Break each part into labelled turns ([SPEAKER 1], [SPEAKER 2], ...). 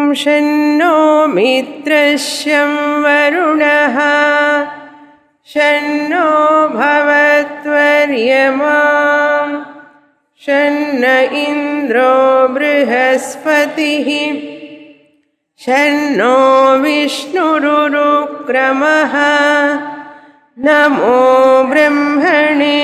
[SPEAKER 1] शन्नो मित्रस्यं वरुणः शन्नो भवत्वर्यमा शन्न इन्द्रो बृहस्पतिः शन्नो विष्णुरुरुक्रमः नमो ब्रह्मणे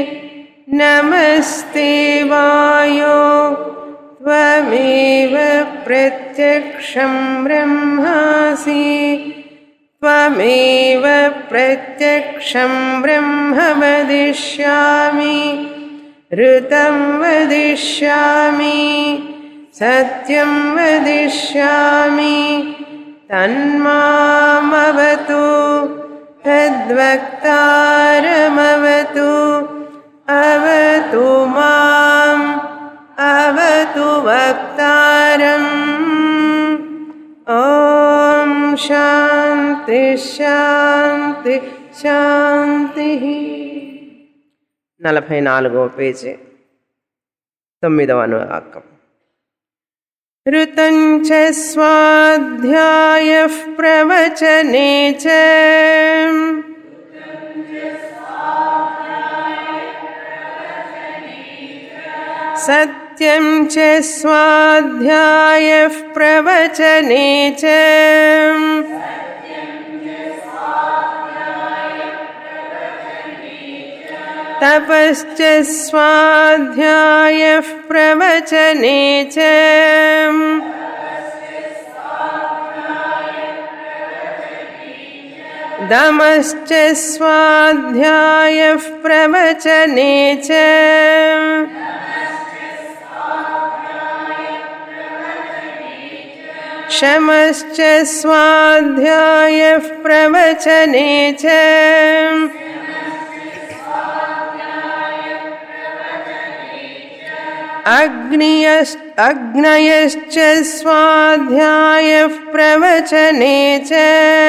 [SPEAKER 1] नमस्ते वायो त्वमेव प्रत्यक्षं ब्रह्मासि त्वमेव प्रत्यक्षं ब्रह्म वदिष्यामि ऋतं वदिष्यामि सत्यं वदिष्यामि तन्मामवतु तद्वक्तारमवतु अवतु माम् अवतु वक्तारम् ॐ शान्ति శాంతి శాంతి నలభై నాలుగవ పేజీ తొమ్మిదవ అనువాకం ऋतं च स्वाध्यायः प्रवचने च सत्यं च स्वाध्यायः प्रवचने च तपश्च स्वाध्यायः प्रवचने च दमश्च स्वाध्यायः प्रवचने च शमश्च स्वाध्यायः प्रवचने च अग्नियश् अग्नयश्च स्वाध्यायः प्रवचने च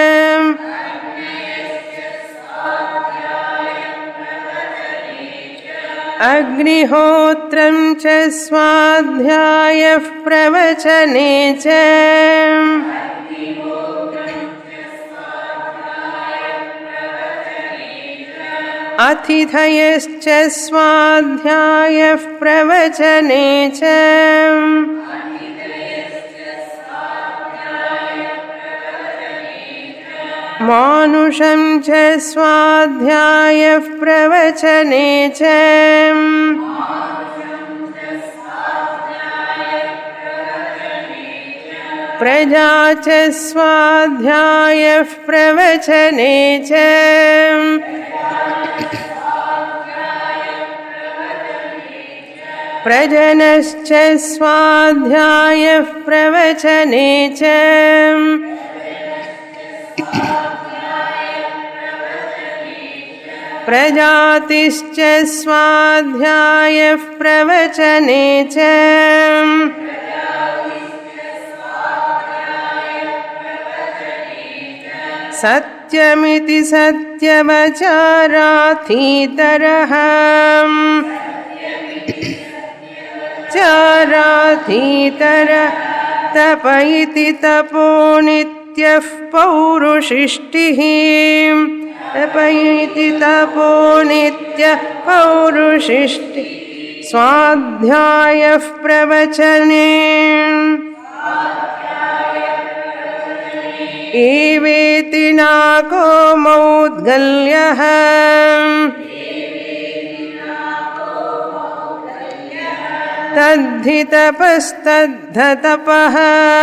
[SPEAKER 1] अग्निहोत्रं च स्वाध्यायः प्रवचने च अतिथयश्च स्वाध्यायः प्रवचने च मानुषं च स्वाध्यायः प्रवचने च प्रजा च स्वाध्यायः प्रवचने च प्रजनश्च स्वाध्यायः प्रवचने च प्रजातिश्च स्वाध्यायः प्रवचने च सत्यमिति सत्यवचाराथीतरः चाराथीतर तप इति तपो नित्यः पौरुषिष्टिः तप इति तपो नित्यः पौरुषिष्टि स्वाध्यायः प्रवचने एवेति नाको मौद्गल्यः तद्धि तपस्तद्धतपः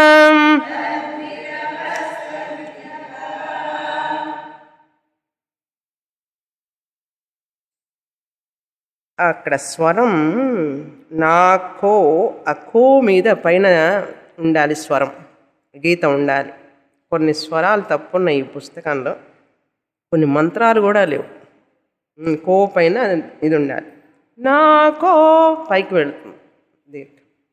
[SPEAKER 1] అక్కడ స్వరం నాకో అకో మీద పైన ఉండాలి స్వరం గీత ఉండాలి కొన్ని స్వరాలు తప్పున్నాయి ఈ పుస్తకంలో కొన్ని మంత్రాలు కూడా లేవు ఉమ్, కో పైన ఇది ఉండాలి నాకో పైకి వెళుతుంది దీర్ఘ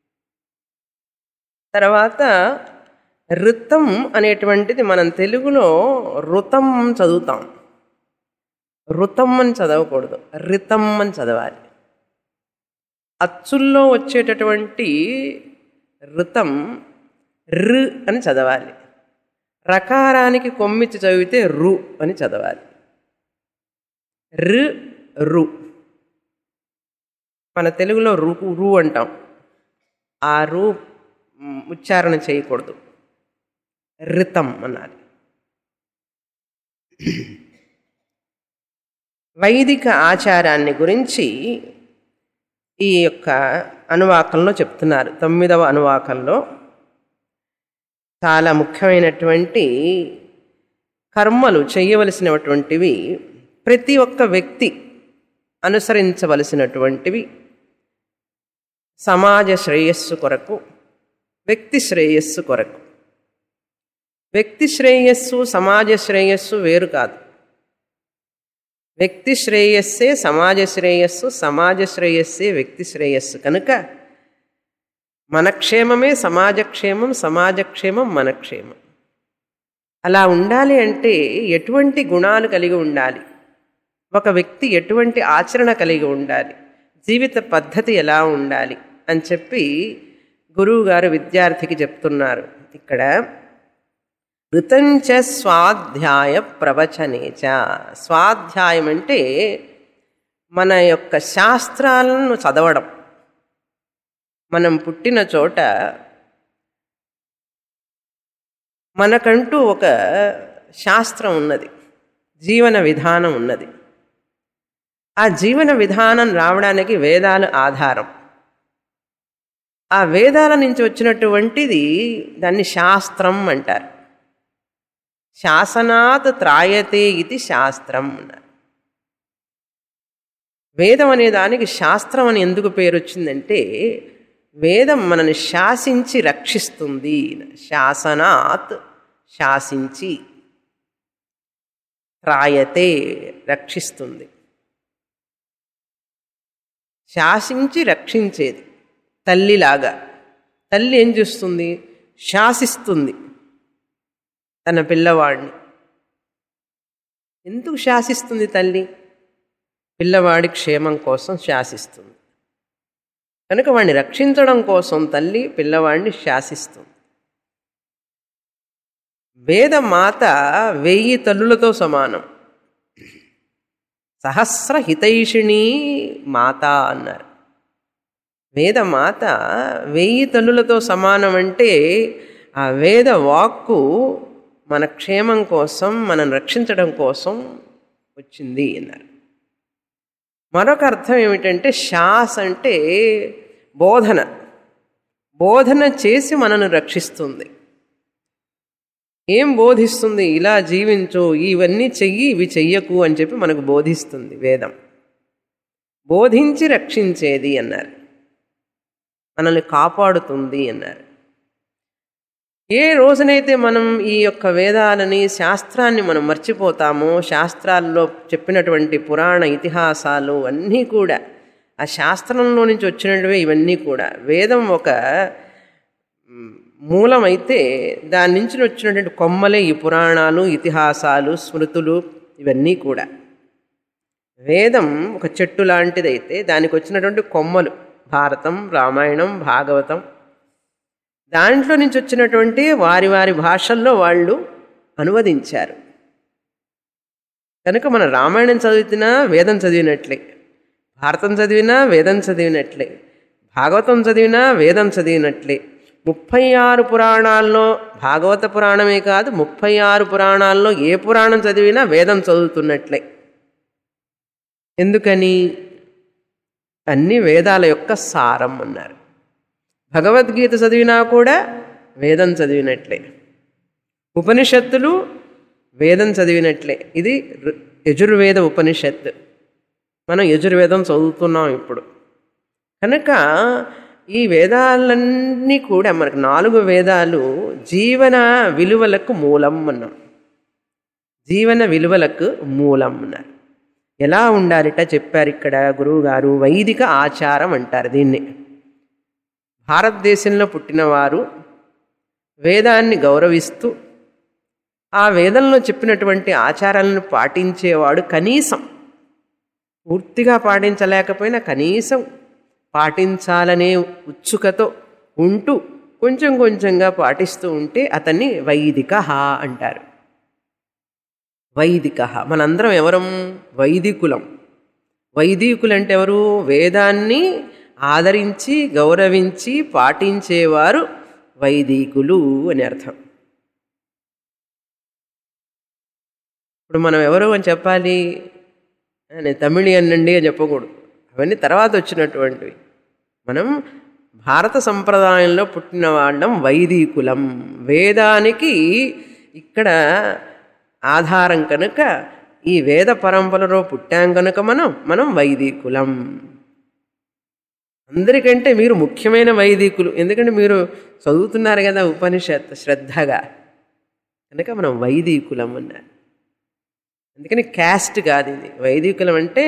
[SPEAKER 1] తర్వాత ఋతం అనేటువంటిది మనం తెలుగులో ఋతం చదువుతాం ఋతం అని చదవకూడదు రితం అని చదవాలి అచ్చుల్లో వచ్చేటటువంటి ఋతం రు అని చదవాలి రకారానికి కొమ్మిచ్చి చదివితే రు అని చదవాలి రు రు మన తెలుగులో రు రు అంటాం ఆ రు మ్, ఉచ్చారణ చేయకూడదు రితం అనాలి వైదిక ఆచారాన్ని గురించి ఈ యొక్క అనువాకంలో చెప్తున్నారు తొమ్మిదవ అనువాకంలో చాలా ముఖ్యమైనటువంటి కర్మలు చేయవలసినటువంటివి ప్రతి ఒక్క వ్యక్తి అనుసరించవలసినటువంటివి సమాజ శ్రేయస్సు కొరకు వ్యక్తి శ్రేయస్సు కొరకు వ్యక్తి శ్రేయస్సు సమాజ శ్రేయస్సు వేరు కాదు వ్యక్తి శ్రేయస్సే సమాజ శ్రేయస్సు సమాజ శ్రేయస్సే వ్యక్తి శ్రేయస్సు కనుక మన క్షేమమే సమాజ క్షేమం సమాజ క్షేమం మన క్షేమం అలా ఉండాలి అంటే ఎటువంటి గుణాలు కలిగి ఉండాలి ఒక వ్యక్తి ఎటువంటి ఆచరణ కలిగి ఉండాలి జీవిత పద్ధతి ఎలా ఉండాలి అని చెప్పి గురువు గారు విద్యార్థికి చెప్తున్నారు ఇక్కడ ఋతంచ స్వాధ్యాయ ప్రవచనేచ స్వాధ్యాయం అంటే మన యొక్క శాస్త్రాలను చదవడం మనం పుట్టిన చోట మనకంటూ ఒక శాస్త్రం ఉన్నది జీవన విధానం ఉన్నది ఆ జీవన విధానం రావడానికి వేదాలు ఆధారం ఆ వేదాల నుంచి వచ్చినటువంటిది దాన్ని శాస్త్రం అంటారు శాసనాత్ త్రాయతే ఇది శాస్త్రం అన్నారు వేదం అనే దానికి శాస్త్రం అని ఎందుకు పేరు వచ్చిందంటే వేదం మనని శాసించి రక్షిస్తుంది శాసనాత్ శాసించి త్రాయతే రక్షిస్తుంది శాసించి రక్షించేది తల్లిలాగా తల్లి ఏం చేస్తుంది శాసిస్తుంది తన పిల్లవాడిని ఎందుకు శాసిస్తుంది తల్లి పిల్లవాడి క్షేమం కోసం శాసిస్తుంది కనుక వాడిని రక్షించడం కోసం తల్లి పిల్లవాడిని శాసిస్తుంది వేదమాత వెయ్యి తల్లులతో సమానం సహస్ర హితైషిణి మాత అన్నారు వేదమాత వెయ్యి తల్లులతో సమానం అంటే ఆ వేద వాక్కు మన క్షేమం కోసం మనం రక్షించడం కోసం వచ్చింది అన్నారు మరొక అర్థం ఏమిటంటే శాస్ అంటే బోధన బోధన చేసి మనను రక్షిస్తుంది ఏం బోధిస్తుంది ఇలా జీవించు ఇవన్నీ చెయ్యి ఇవి చెయ్యకు అని చెప్పి మనకు బోధిస్తుంది వేదం బోధించి రక్షించేది అన్నారు మనల్ని కాపాడుతుంది అన్నారు ఏ రోజునైతే మనం ఈ యొక్క వేదాలని శాస్త్రాన్ని మనం మర్చిపోతామో శాస్త్రాల్లో చెప్పినటువంటి పురాణ ఇతిహాసాలు అన్నీ కూడా ఆ శాస్త్రంలో నుంచి వచ్చినవే ఇవన్నీ కూడా వేదం ఒక మూలమైతే దాని నుంచి వచ్చినటువంటి కొమ్మలే ఈ పురాణాలు ఇతిహాసాలు స్మృతులు ఇవన్నీ కూడా వేదం ఒక చెట్టు లాంటిదైతే దానికి వచ్చినటువంటి కొమ్మలు భారతం రామాయణం భాగవతం దాంట్లో నుంచి వచ్చినటువంటి వారి వారి భాషల్లో వాళ్ళు అనువదించారు కనుక మన రామాయణం చదివినా వేదం చదివినట్లే భారతం చదివినా వేదం చదివినట్లే భాగవతం చదివినా వేదం చదివినట్లే ముప్పై ఆరు పురాణాల్లో భాగవత పురాణమే కాదు ముప్పై ఆరు పురాణాల్లో ఏ పురాణం చదివినా వేదం చదువుతున్నట్లే ఎందుకని అన్ని వేదాల యొక్క సారం అన్నారు భగవద్గీత చదివినా కూడా వేదం చదివినట్లే ఉపనిషత్తులు వేదం చదివినట్లే ఇది ఋ- యజుర్వేద ఉపనిషత్తు మనం యజుర్వేదం చదువుతున్నాం ఇప్పుడు కనుక ఈ వేదాలన్నీ కూడా మనకు నాలుగు వేదాలు జీవన విలువలకు మూలం అన్నాం జీవన విలువలకు మూలం అన్నారు ఎలా ఉండాలిట చెప్పారు ఇక్కడ గురువుగారు వైదిక ఆచారం అంటారు దీన్ని భారతదేశంలో పుట్టినవారు వేదాన్ని గౌరవిస్తూ ఆ వేదంలో చెప్పినటువంటి ఆచారాలను పాటించేవాడు కనీసం పూర్తిగా పాటించలేకపోయినా కనీసం పాటించాలనే ఉత్సుకతో ఉంటూ కొంచెం కొంచెంగా పాటిస్తూ ఉంటే అతన్ని వైదిక అంటారు వైదిక మనందరం ఎవరం వైదికులం వైదికులు అంటే ఎవరు వేదాన్ని ఆదరించి గౌరవించి పాటించేవారు వైదికులు అని అర్థం ఇప్పుడు మనం ఎవరు అని చెప్పాలి నేను తమిళియన్ అండి అని చెప్పకూడదు అవన్నీ తర్వాత వచ్చినటువంటివి మనం భారత సంప్రదాయంలో పుట్టిన వాళ్ళం వైదికులం వేదానికి ఇక్కడ ఆధారం కనుక ఈ వేద పరంపరలో పుట్టాం కనుక మనం మనం వైదికులం అందరికంటే మీరు ముఖ్యమైన వైదికులు ఎందుకంటే మీరు చదువుతున్నారు కదా ఉపనిషత్ శ్రద్ధగా కనుక మనం వైదికులం అన్నారు అందుకని క్యాస్ట్ కాదు ఇది వైదికులం అంటే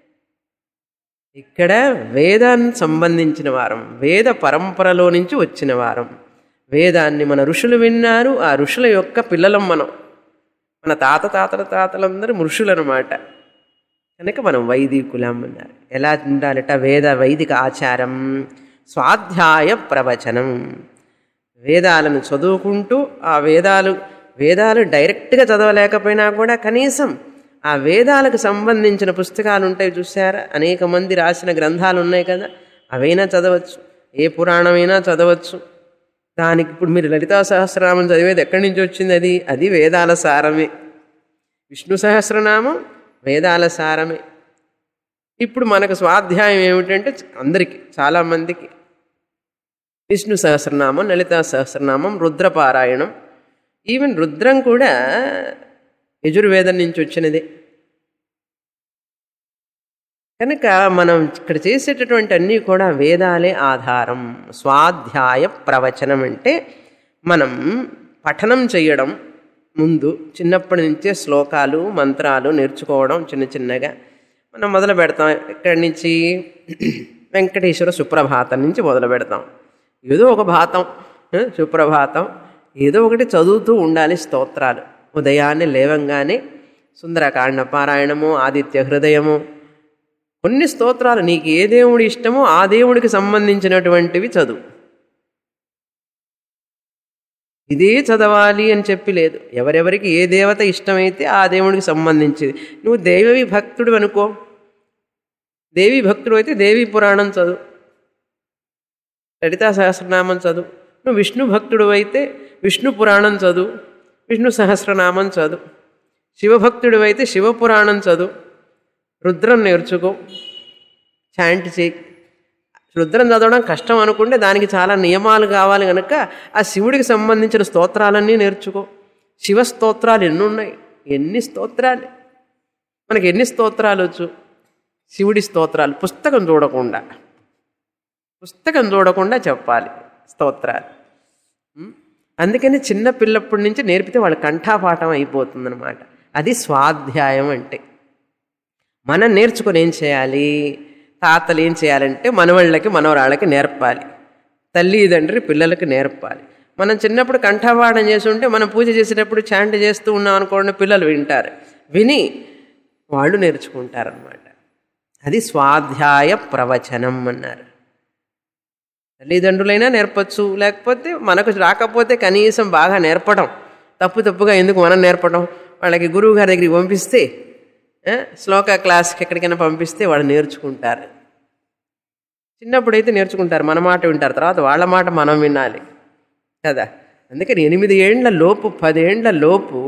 [SPEAKER 1] ఇక్కడ వేదాన్ని సంబంధించిన వారం వేద పరంపరలో నుంచి వచ్చిన వారం వేదాన్ని మన ఋషులు విన్నారు ఆ ఋషుల యొక్క పిల్లలం మనం మన తాత తాతల తాతలందరూ ఋషులు అనమాట కనుక మనం వైదికులం అన్నారు ఎలా ఉండాలట వేద వైదిక ఆచారం స్వాధ్యాయ ప్రవచనం వేదాలను చదువుకుంటూ ఆ వేదాలు వేదాలు డైరెక్ట్గా చదవలేకపోయినా కూడా కనీసం ఆ వేదాలకు సంబంధించిన పుస్తకాలు ఉంటాయి చూసారా అనేక మంది రాసిన గ్రంథాలు ఉన్నాయి కదా అవైనా చదవచ్చు ఏ పురాణమైనా చదవచ్చు దానికి ఇప్పుడు మీరు లలితా సహస్రనామం చదివేది ఎక్కడి నుంచి వచ్చింది అది అది వేదాల సారమే విష్ణు సహస్రనామం వేదాల సారమే ఇప్పుడు మనకు స్వాధ్యాయం ఏమిటంటే అందరికీ చాలామందికి విష్ణు సహస్రనామం లలితా సహస్రనామం రుద్రపారాయణం ఈవెన్ రుద్రం కూడా యజుర్వేదం నుంచి వచ్చినదే కనుక మనం ఇక్కడ చేసేటటువంటి అన్నీ కూడా వేదాలే ఆధారం స్వాధ్యాయ ప్రవచనం అంటే మనం పఠనం చేయడం ముందు చిన్నప్పటి నుంచే శ్లోకాలు మంత్రాలు నేర్చుకోవడం చిన్న చిన్నగా మనం మొదలు పెడతాం ఇక్కడి నుంచి వెంకటేశ్వర సుప్రభాతం నుంచి మొదలు పెడతాం ఏదో ఒక భాతం సుప్రభాతం ఏదో ఒకటి చదువుతూ ఉండాలి స్తోత్రాలు ఉదయాన్నే లేవంగానే సుందరకాండ పారాయణము ఆదిత్య హృదయము కొన్ని స్తోత్రాలు నీకు ఏ దేవుడి ఇష్టమో ఆ దేవుడికి సంబంధించినటువంటివి చదువు ఇదే చదవాలి అని చెప్పి లేదు ఎవరెవరికి ఏ దేవత ఇష్టమైతే ఆ దేవుడికి సంబంధించింది నువ్వు దేవి భక్తుడు అనుకో దేవి భక్తుడు అయితే దేవి పురాణం చదువు లలితా సహస్రనామం చదువు నువ్వు విష్ణు భక్తుడు అయితే విష్ణు పురాణం చదువు విష్ణు సహస్రనామం చదువు శివభక్తుడు అయితే శివపురాణం చదువు రుద్రం నేర్చుకో చాంట్ చేయి రుద్రం చదవడం కష్టం అనుకుంటే దానికి చాలా నియమాలు కావాలి కనుక ఆ శివుడికి సంబంధించిన స్తోత్రాలన్నీ నేర్చుకో శివ స్తోత్రాలు ఎన్ని ఉన్నాయి ఎన్ని స్తోత్రాలు మనకి ఎన్ని స్తోత్రాలు వచ్చు శివుడి స్తోత్రాలు పుస్తకం చూడకుండా పుస్తకం చూడకుండా చెప్పాలి స్తోత్రాలు అందుకని చిన్న పిల్లప్పటి నుంచి నేర్పితే వాళ్ళ కంఠాపాఠం అయిపోతుందన్నమాట అది స్వాధ్యాయం అంటే మనం నేర్చుకుని ఏం చేయాలి తాతలు ఏం చేయాలంటే మనవాళ్ళకి మనవరాళ్ళకి నేర్పాలి తల్లిదండ్రి పిల్లలకి నేర్పాలి మనం చిన్నప్పుడు కంఠపాఠం చేసి ఉంటే మనం పూజ చేసేటప్పుడు చాంట్ చేస్తూ ఉన్నాం అనుకోండి పిల్లలు వింటారు విని వాళ్ళు నేర్చుకుంటారనమాట అది స్వాధ్యాయ ప్రవచనం అన్నారు తల్లిదండ్రులైనా నేర్పచ్చు లేకపోతే మనకు రాకపోతే కనీసం బాగా నేర్పడం తప్పు తప్పుగా ఎందుకు మనం నేర్పడం వాళ్ళకి గురువు గారి దగ్గరికి పంపిస్తే శ్లోక క్లాస్కి ఎక్కడికైనా పంపిస్తే వాళ్ళు నేర్చుకుంటారు చిన్నప్పుడైతే నేర్చుకుంటారు మన మాట వింటారు తర్వాత వాళ్ళ మాట మనం వినాలి కదా అందుకని ఎనిమిది ఏండ్ల లోపు పదేండ్ల లోపు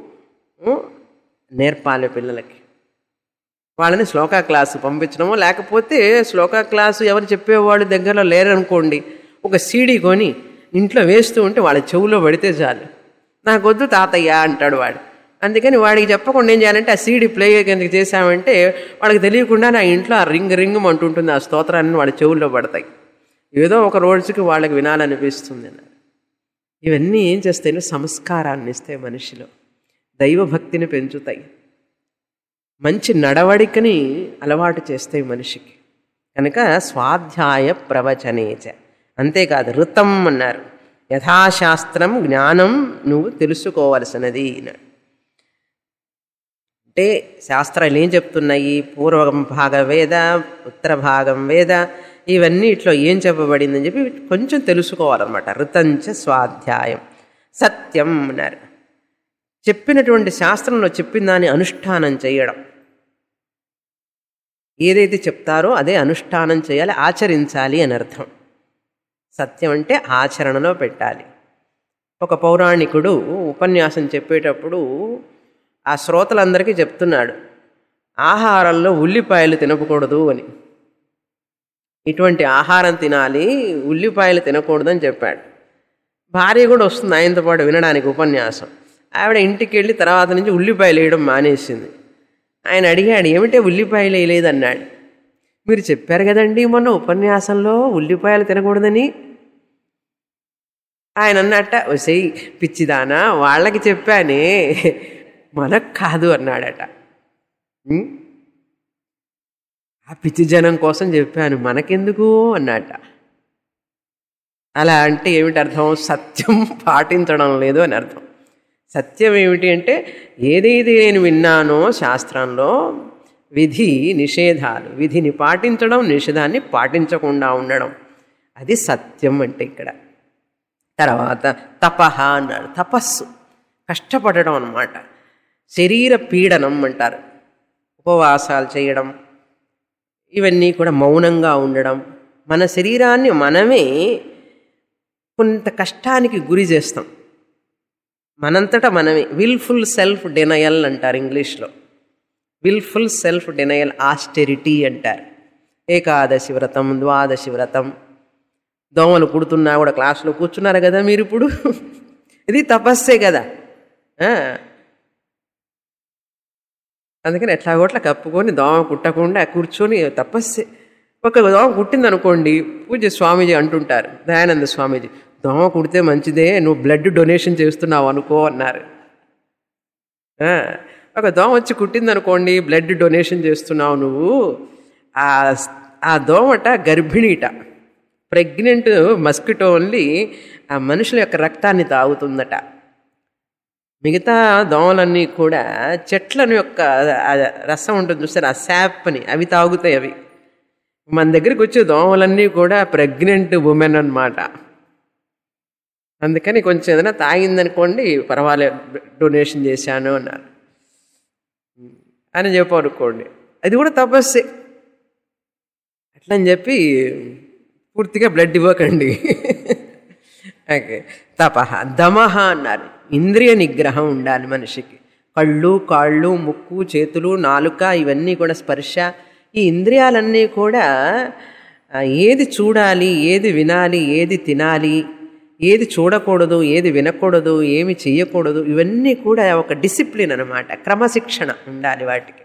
[SPEAKER 1] నేర్పాలి పిల్లలకి వాళ్ళని శ్లోకా క్లాసు పంపించడమో లేకపోతే శ్లోకా క్లాసు ఎవరు చెప్పేవాళ్ళు దగ్గరలో లేరనుకోండి ఒక సీడీ కొని ఇంట్లో వేస్తూ ఉంటే వాళ్ళ చెవులో పడితే చాలు నాకొద్దు తాతయ్య అంటాడు వాడు అందుకని వాడికి చెప్పకుండా ఏం చేయాలంటే ఆ సీడీ ప్లే కిందకి చేసామంటే వాడికి తెలియకుండా నా ఇంట్లో ఆ రింగ్ రింగ్ అంటుంటుంది ఆ స్తోత్రాన్ని వాళ్ళ చెవుల్లో పడతాయి ఏదో ఒక రోజుకి వాళ్ళకి వినాలనిపిస్తుంది ఇవన్నీ ఏం చేస్తాయి సంస్కారాన్ని ఇస్తాయి మనిషిలో దైవభక్తిని పెంచుతాయి మంచి నడవడికని అలవాటు చేస్తాయి మనిషికి కనుక స్వాధ్యాయ ప్రవచనేచ అంతేకాదు ఋతం అన్నారు యథాశాస్త్రం జ్ఞానం నువ్వు తెలుసుకోవలసినది అంటే శాస్త్రాలు ఏం చెప్తున్నాయి పూర్వ భాగం వేద ఉత్తర భాగం వేద ఇవన్నీ ఇట్లా ఏం చెప్పబడిందని చెప్పి కొంచెం తెలుసుకోవాలన్నమాట ఋతంచ స్వాధ్యాయం సత్యం అన్నారు చెప్పినటువంటి శాస్త్రంలో చెప్పిన దాన్ని అనుష్ఠానం చేయడం ఏదైతే చెప్తారో అదే అనుష్ఠానం చేయాలి ఆచరించాలి అని అర్థం సత్యం అంటే ఆచరణలో పెట్టాలి ఒక పౌరాణికుడు ఉపన్యాసం చెప్పేటప్పుడు ఆ శ్రోతలందరికీ చెప్తున్నాడు ఆహారంలో ఉల్లిపాయలు తినకూడదు అని ఇటువంటి ఆహారం తినాలి ఉల్లిపాయలు తినకూడదని చెప్పాడు భార్య కూడా వస్తుంది ఆయనతో పాటు వినడానికి ఉపన్యాసం ఆవిడ ఇంటికి వెళ్ళి తర్వాత నుంచి ఉల్లిపాయలు వేయడం మానేసింది ఆయన అడిగాడు ఏమిటే ఉల్లిపాయలు వేయలేదన్నాడు మీరు చెప్పారు కదండి మొన్న ఉపన్యాసంలో ఉల్లిపాయలు తినకూడదని ఆయన అన్నట్ట ఒసై పిచ్చిదానా వాళ్ళకి చెప్పానే మనకు కాదు అన్నాడట ఉం? ఆ పిచ్చి జనం కోసం చెప్పాను మనకెందుకు అన్నట్ట అలా అంటే ఏమిటి అర్థం సత్యం పాటించడం లేదు అని అర్థం సత్యం ఏమిటి అంటే ఏదైతే నేను విన్నానో శాస్త్రంలో విధి నిషేధాలు విధిని పాటించడం నిషేధాన్ని పాటించకుండా ఉండడం అది సత్యం అంటే ఇక్కడ తర్వాత తపహ అన్నాడు తపస్సు కష్టపడడం అన్నమాట శరీర పీడనం అంటారు ఉపవాసాలు చేయడం ఇవన్నీ కూడా మౌనంగా ఉండడం మన శరీరాన్ని మనమే కొంత కష్టానికి గురి చేస్తాం మనంతటా మనమే విల్ఫుల్ సెల్ఫ్ డినయల్ అంటారు ఇంగ్లీష్లో విల్ఫుల్ సెల్ఫ్ డినయల్ ఆస్టెరిటీ అంటారు ఏకాదశి వ్రతం ద్వాదశి వ్రతం దోమలు కుడుతున్నా కూడా క్లాసులో కూర్చున్నారు కదా మీరు ఇప్పుడు ఇది తపస్సే కదా ఆ. అందుకని ఎట్లా కొట్లా కప్పుకొని దోమ కుట్టకుండా కూర్చొని తపస్సే ఒక దోమ కుట్టింది అనుకోండి పూజ స్వామీజీ అంటుంటారు దయానంద స్వామీజీ దోమ కుడితే మంచిదే నువ్వు బ్లడ్ డొనేషన్ చేస్తున్నావు అనుకో అన్నారు ఆ, ఒక దోమ వచ్చి కుట్టింది అనుకోండి బ్లడ్ డొనేషన్ చేస్తున్నావు నువ్వు ఆ ఆ దోమట గర్భిణీట ప్రెగ్నెంట్ మస్కిటో ఓన్లీ ఆ మనుషుల యొక్క రక్తాన్ని తాగుతుందట మిగతా దోమలన్నీ కూడా చెట్లను యొక్క ఆ రసం ఉంటుంది చూస్తారు ఆ శాప్ని అవి తాగుతాయి అవి మన దగ్గరికి వచ్చే దోమలన్నీ కూడా ప్రెగ్నెంట్ ఉమెన్ అన్నమాట అందుకని కొంచెం ఏదైనా తాగిందనుకోండి పర్వాలేదు డొనేషన్ చేశాను అన్నారు అని చెప్పనుకోండి అది కూడా తపస్సే అట్లని చెప్పి పూర్తిగా బ్లడ్ ఇవ్వకండి ఓకే తపహ దమహ అన్నారు ఇంద్రియ నిగ్రహం ఉండాలి మనిషికి కళ్ళు కాళ్ళు ముక్కు చేతులు నాలుక ఇవన్నీ కూడా స్పర్శ ఈ ఇంద్రియాలన్నీ కూడా ఆ, ఏది చూడాలి ఏది వినాలి ఏది తినాలి ఏది చూడకూడదు ఏది వినకూడదు ఏమి చెయ్యకూడదు ఇవన్నీ కూడా ఒక డిసిప్లిన్ అనమాట క్రమశిక్షణ ఉండాలి వాటికి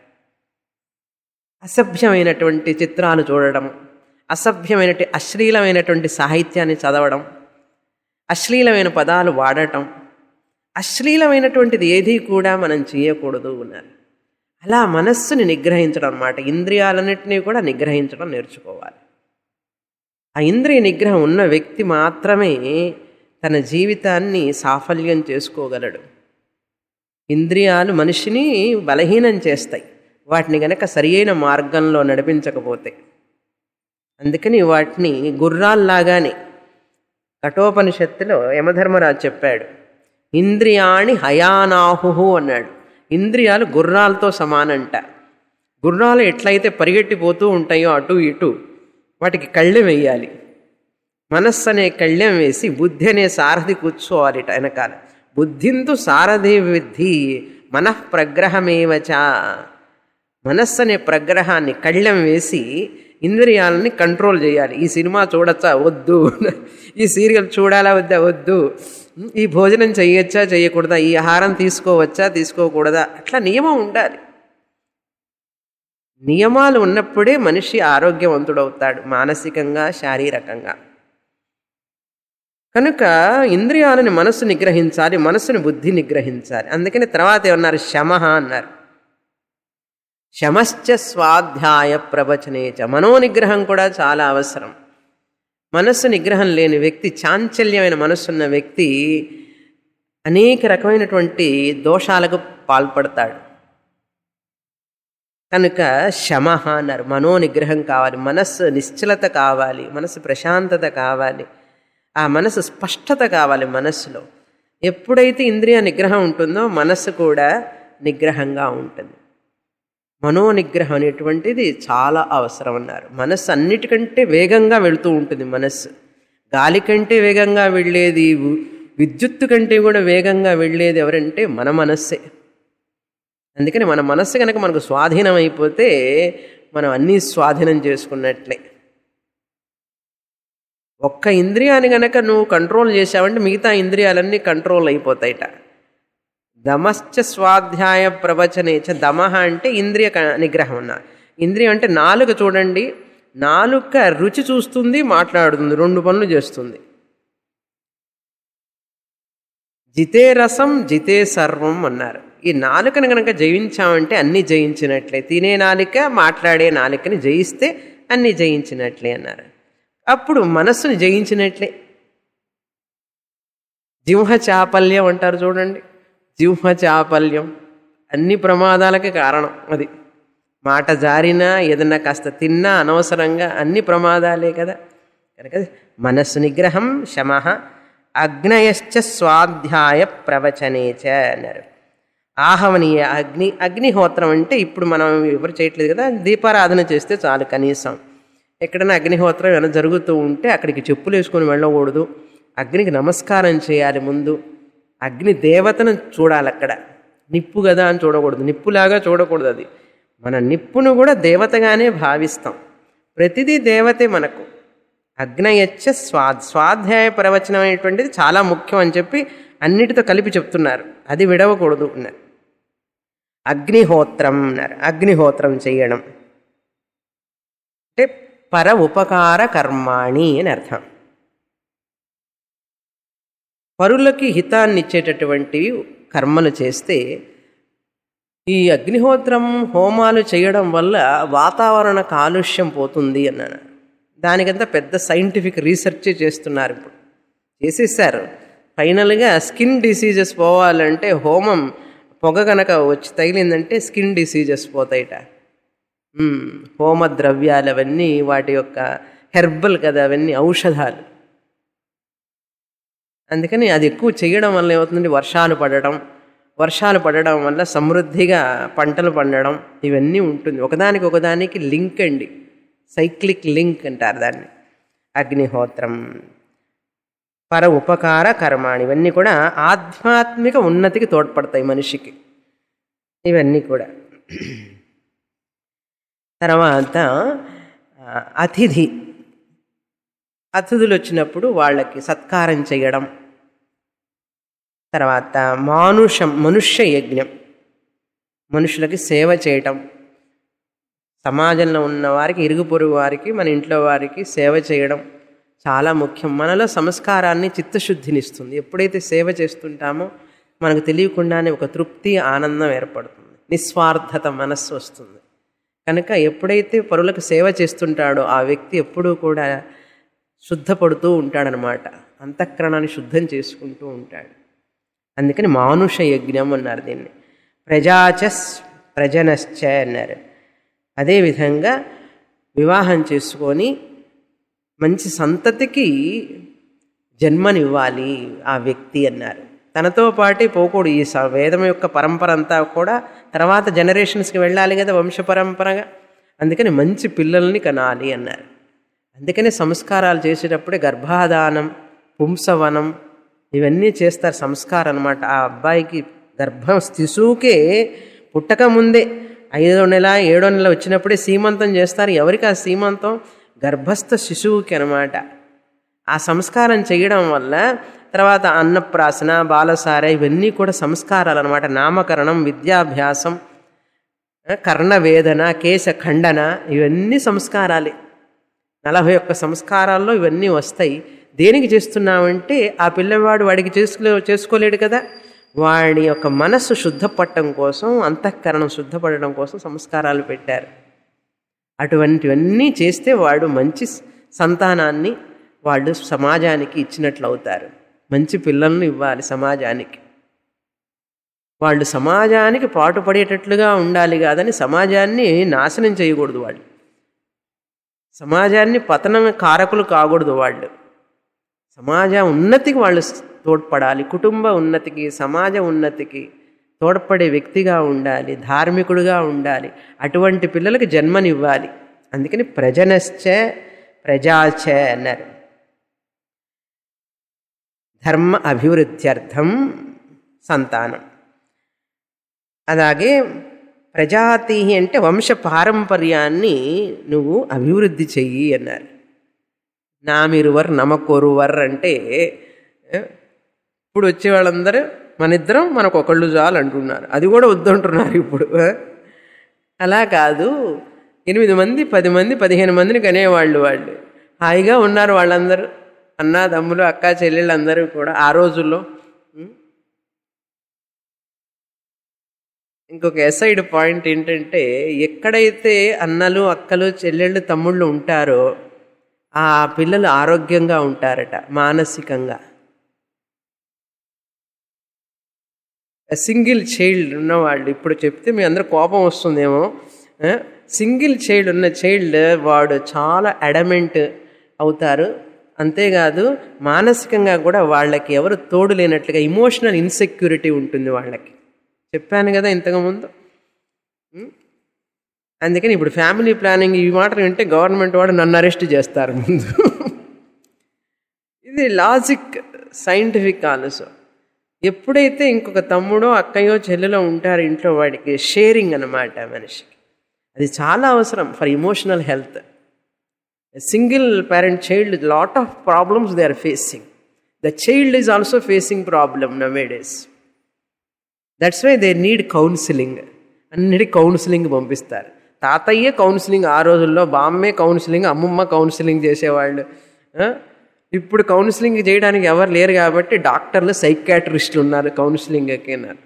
[SPEAKER 1] అసభ్యమైనటువంటి చిత్రాలు చూడడం అసభ్యమైనటువంటి అశ్లీలమైనటువంటి సాహిత్యాన్ని చదవడం అశ్లీలమైన పదాలు వాడటం అశ్లీలమైనటువంటిది ఏది కూడా మనం చేయకూడదు అన్నారు అలా మనస్సుని నిగ్రహించడం అన్నమాట ఇంద్రియాలన్నింటినీ కూడా నిగ్రహించడం నేర్చుకోవాలి ఆ ఇంద్రియ నిగ్రహం ఉన్న వ్యక్తి మాత్రమే తన జీవితాన్ని సాఫల్యం చేసుకోగలడు ఇంద్రియాలు మనిషిని బలహీనం చేస్తాయి వాటిని గనక సరియైన మార్గంలో నడిపించకపోతే అందుకని వాటిని గుర్రాల్లాగానే కఠోపనిషత్తులో యమధర్మరాజు చెప్పాడు ఇంద్రియాణి హయానాహు అన్నాడు ఇంద్రియాలు గుర్రాలతో సమానంట గుర్రాలు ఎట్లయితే పరిగెట్టిపోతూ ఉంటాయో అటు ఇటు వాటికి కళ్ళెం వేయాలి మనస్సు అనే కళ్ళెం వేసి బుద్ధి అనే సారథి కూర్చోవాలిట వెనకాల బుద్ధింతు సారథి విద్ధి మనఃప్రగ్రహమేవచ మనస్సు అనే ప్రగ్రహాన్ని కళ్ళెం వేసి ఇంద్రియాలని కంట్రోల్ చేయాలి ఈ సినిమా చూడొచ్చా వద్దు ఈ సీరియల్ చూడాలా వద్దా వద్దు ఈ భోజనం చేయొచ్చా చేయకూడదా ఈ ఆహారం తీసుకోవచ్చా తీసుకోకూడదా అట్లా నియమం ఉండాలి నియమాలు ఉన్నప్పుడే మనిషి ఆరోగ్యవంతుడవుతాడు మానసికంగా శారీరకంగా కనుక ఇంద్రియాలని మనస్సు నిగ్రహించాలి మనస్సుని బుద్ధి నిగ్రహించాలి అందుకని తర్వాత ఏమన్నారు శమ అన్నారు శమశ్చ స్వాధ్యాయ ప్రవచనేచ మనోనిగ్రహం కూడా చాలా అవసరం మనస్సు నిగ్రహం లేని వ్యక్తి చాంచల్యమైన మనస్సున్న వ్యక్తి అనేక రకమైనటువంటి దోషాలకు పాల్పడతాడు కనుక శమ అన్నారు మనో నిగ్రహం కావాలి మనస్సు నిశ్చలత కావాలి మనసు ప్రశాంతత కావాలి ఆ మనసు స్పష్టత కావాలి మనస్సులో ఎప్పుడైతే ఇంద్రియ నిగ్రహం ఉంటుందో మనస్సు కూడా నిగ్రహంగా ఉంటుంది మనో నిగ్రహం అనేటువంటిది చాలా అవసరం అన్నారు మనస్సు అన్నిటికంటే వేగంగా వెళుతూ ఉంటుంది మనస్సు గాలి కంటే వేగంగా వెళ్ళేది విద్యుత్తు కంటే కూడా వేగంగా వెళ్ళేది ఎవరంటే మన మనస్సే అందుకని మన మనస్సు కనుక మనకు స్వాధీనం అయిపోతే మనం అన్నీ స్వాధీనం చేసుకున్నట్లే ఒక్క ఇంద్రియాన్ని గనక నువ్వు కంట్రోల్ చేసావంటే మిగతా ఇంద్రియాలన్నీ కంట్రోల్ అయిపోతాయిట దమశ్చ స్వాధ్యాయ ప్రవచనేచ దమహ అంటే ఇంద్రియ క- నిగ్రహం అన్న ఇంద్రియం అంటే నాలుక చూడండి నాలుక రుచి చూస్తుంది మాట్లాడుతుంది రెండు పనులు చేస్తుంది జితే రసం జితే సర్వం అన్నారు ఈ నాలుకను కనుక జయించామంటే అన్నీ జయించినట్లే తినే నాలిక మాట్లాడే నాలికని జయిస్తే అన్నీ జయించినట్లే అన్నారు అప్పుడు మనస్సుని జయించినట్లే జింహ చాపల్యం అంటారు చూడండి జింహ చాపల్యం అన్ని ప్రమాదాలకి కారణం అది మాట జారినా ఏదన్నా కాస్త తిన్నా అనవసరంగా అన్ని ప్రమాదాలే కదా కనుక మనస్సు నిగ్రహం శమ అగ్నయశ్చ స్వాధ్యాయ ప్రవచనేచ అన్నారు ఆహవనీయ అగ్ని అగ్నిహోత్రం అంటే ఇప్పుడు మనం ఎవరు చేయట్లేదు కదా దీపారాధన చేస్తే చాలు కనీసం ఎక్కడైనా అగ్నిహోత్రం ఏమైనా జరుగుతూ ఉంటే అక్కడికి చెప్పులు వేసుకొని వెళ్ళకూడదు అగ్నికి నమస్కారం చేయాలి ముందు అగ్ని దేవతను చూడాలి అక్కడ నిప్పు కదా అని చూడకూడదు నిప్పులాగా చూడకూడదు అది మన నిప్పును కూడా దేవతగానే భావిస్తాం ప్రతిదీ దేవతే మనకు అగ్నయచ్చ స్వా స్వాధ్యాయ ప్రవచనం అనేటువంటిది చాలా ముఖ్యం అని చెప్పి అన్నిటితో కలిపి చెప్తున్నారు అది విడవకూడదు అన్నారు అగ్నిహోత్రం అన్నారు అగ్నిహోత్రం చేయడం అంటే పర ఉపకార కర్మాణి అని అర్థం పరులకి హితాన్ని ఇచ్చేటటువంటివి కర్మలు చేస్తే ఈ అగ్నిహోత్రం హోమాలు చేయడం వల్ల వాతావరణ కాలుష్యం పోతుంది అన్నాను దానికంతా పెద్ద సైంటిఫిక్ రీసెర్చ్ చేస్తున్నారు ఇప్పుడు చేసేసారు ఫైనల్గా స్కిన్ డిసీజెస్ పోవాలంటే హోమం పొగ కనుక వచ్చి తగిలిందంటే స్కిన్ డిసీజెస్ పోతాయిట మ్మ్. హోమ ద్రవ్యాలు అవన్నీ వాటి యొక్క హెర్బల్ కదా అవన్నీ ఔషధాలు అందుకని అది ఎక్కువ చేయడం వల్ల ఏమవుతుంది వర్షాలు పడడం వర్షాలు పడడం వల్ల సమృద్ధిగా పంటలు పండడం ఇవన్నీ ఉంటుంది ఒకదానికి ఒకదానికి లింక్ అండి సైక్లిక్ లింక్ అంటారు దాన్ని అగ్నిహోత్రం పర ఉపకార కర్మాణి ఇవన్నీ కూడా ఆధ్యాత్మిక ఉన్నతికి తోడ్పడతాయి మనిషికి ఇవన్నీ కూడా తర్వాత ఆ, అతిథి అతిథులు వచ్చినప్పుడు వాళ్ళకి సత్కారం చేయడం తర్వాత మానుషం మనుష్య యజ్ఞం మనుషులకి సేవ చేయటం సమాజంలో ఉన్న వారికి ఇరుగు పొరుగు వారికి మన ఇంట్లో వారికి సేవ చేయడం చాలా ముఖ్యం మనలో సంస్కారాన్ని చిత్తశుద్ధినిస్తుంది ఎప్పుడైతే సేవ చేస్తుంటామో మనకు తెలియకుండానే ఒక తృప్తి ఆనందం ఏర్పడుతుంది నిస్వార్థత మనస్సు వస్తుంది కనుక ఎప్పుడైతే పరులకు సేవ చేస్తుంటాడో ఆ వ్యక్తి ఎప్పుడూ కూడా శుద్ధపడుతూ ఉంటాడనమాట అంతఃకరణాన్ని శుద్ధం చేసుకుంటూ ఉంటాడు అందుకని మానుష యజ్ఞం అన్నారు దీన్ని ప్రజాచస్ ప్రజనశ్చ అన్నారు అదేవిధంగా వివాహం చేసుకొని మంచి సంతతికి జన్మనివ్వాలి ఆ వ్యక్తి అన్నారు తనతో పాటే పోకూడదు ఈ స- వేదం యొక్క పరంపర అంతా కూడా తర్వాత జనరేషన్స్కి వెళ్ళాలి కదా వంశ పరంపరగా అందుకని మంచి పిల్లల్ని కనాలి అన్నారు అందుకని సంస్కారాలు చేసేటప్పుడే గర్భాధానం పుంసవనం ఇవన్నీ చేస్తారు సంస్కారం అనమాట ఆ అబ్బాయికి గర్భం శిశువుకే పుట్టక ముందే ఐదో నెల ఏడో నెల వచ్చినప్పుడే సీమంతం చేస్తారు ఎవరికి ఆ సీమంతం గర్భస్థ శిశువుకి అనమాట ఆ సంస్కారం చేయడం వల్ల తర్వాత అన్నప్రాసన బాలసార ఇవన్నీ కూడా సంస్కారాలు అనమాట నామకరణం విద్యాభ్యాసం కర్ణవేదన కేశ ఖండన ఇవన్నీ సంస్కారాలే నలభై ఒక్క సంస్కారాల్లో ఇవన్నీ వస్తాయి దేనికి చేస్తున్నామంటే ఆ పిల్లవాడు వాడికి చేసుకో చేసుకోలేడు కదా వాడి యొక్క మనస్సు శుద్ధపడటం కోసం అంతఃకరణం శుద్ధపడడం కోసం సంస్కారాలు పెట్టారు అటువంటివన్నీ చేస్తే వాడు మంచి సంతానాన్ని వాళ్ళు సమాజానికి ఇచ్చినట్లు అవుతారు మంచి పిల్లల్ని ఇవ్వాలి సమాజానికి వాళ్ళు సమాజానికి పాటుపడేటట్లుగా ఉండాలి కాదని సమాజాన్ని నాశనం చేయకూడదు వాళ్ళు సమాజాన్ని పతనం కారకులు కాకూడదు వాళ్ళు సమాజ ఉన్నతికి వాళ్ళు తోడ్పడాలి కుటుంబ ఉన్నతికి సమాజ ఉన్నతికి తోడ్పడే వ్యక్తిగా ఉండాలి ధార్మికుడుగా ఉండాలి అటువంటి పిల్లలకు జన్మనివ్వాలి అందుకని ప్రజనశ్చ ప్రజాచ అన్నారు ధర్మ అభివృద్ధ్యర్థం సంతానం అలాగే ప్రజాతి అంటే వంశ పారంపర్యాన్ని నువ్వు అభివృద్ధి చెయ్యి అన్నారు నామిరువర్ నమకొరువర్ అంటే ఇప్పుడు వచ్చే వాళ్ళందరూ మన ఇద్దరం మనకు ఒకళ్ళు చాలు అంటున్నారు అది కూడా వద్దంటున్నారు ఇప్పుడు అలా కాదు ఎనిమిది మంది పది మంది పదిహేను మందిని కనేవాళ్ళు వాళ్ళు హాయిగా ఉన్నారు వాళ్ళందరూ అన్నా తమ్ములు అక్క చెల్లెళ్ళు అందరూ కూడా ఆ రోజుల్లో ఇంకొక ఎసైడ్ పాయింట్ ఏంటంటే ఎక్కడైతే అన్నలు అక్కలు చెల్లెళ్ళు తమ్ముళ్ళు ఉంటారో ఆ పిల్లలు ఆరోగ్యంగా ఉంటారట మానసికంగా సింగిల్ చైల్డ్ ఉన్నవాళ్ళు ఇప్పుడు చెప్తే మీ అందరూ కోపం వస్తుందేమో సింగిల్ చైల్డ్ ఉన్న చైల్డ్ వాడు చాలా అడమెంట్ అవుతారు అంతేకాదు మానసికంగా కూడా వాళ్ళకి ఎవరు తోడు లేనట్లుగా ఇమోషనల్ ఇన్సెక్యూరిటీ ఉంటుంది వాళ్ళకి చెప్పాను కదా ఇంతకుముందు అందుకని ఇప్పుడు ఫ్యామిలీ ప్లానింగ్ ఈ మాట వింటే గవర్నమెంట్ వాడు నన్ను అరెస్ట్ చేస్తారు ముందు ఇది లాజిక్ సైంటిఫిక్ ఆల్సో ఎప్పుడైతే ఇంకొక తమ్ముడో అక్కయో చెల్లెలో ఉంటారో ఇంట్లో వాడికి షేరింగ్ అనమాట మనిషికి అది చాలా అవసరం for emotional health single parent child lot of problems they are facing the child is also facing problem nowadays that's why they need counselling అన్నిటి కౌన్సిలింగ్ పంపిస్తారు తాతయ్య కౌన్సిలింగ్ ఆ రోజుల్లో బామ్మే కౌన్సిలింగ్ అమ్మమ్మ కౌన్సిలింగ్ చేసేవాళ్ళు ఇప్పుడు కౌన్సిలింగ్ చేయడానికి ఎవరు లేరు కాబట్టి డాక్టర్లు సైకాట్రిస్టులు ఉన్నారు కౌన్సిలింగ్కి అన్నారు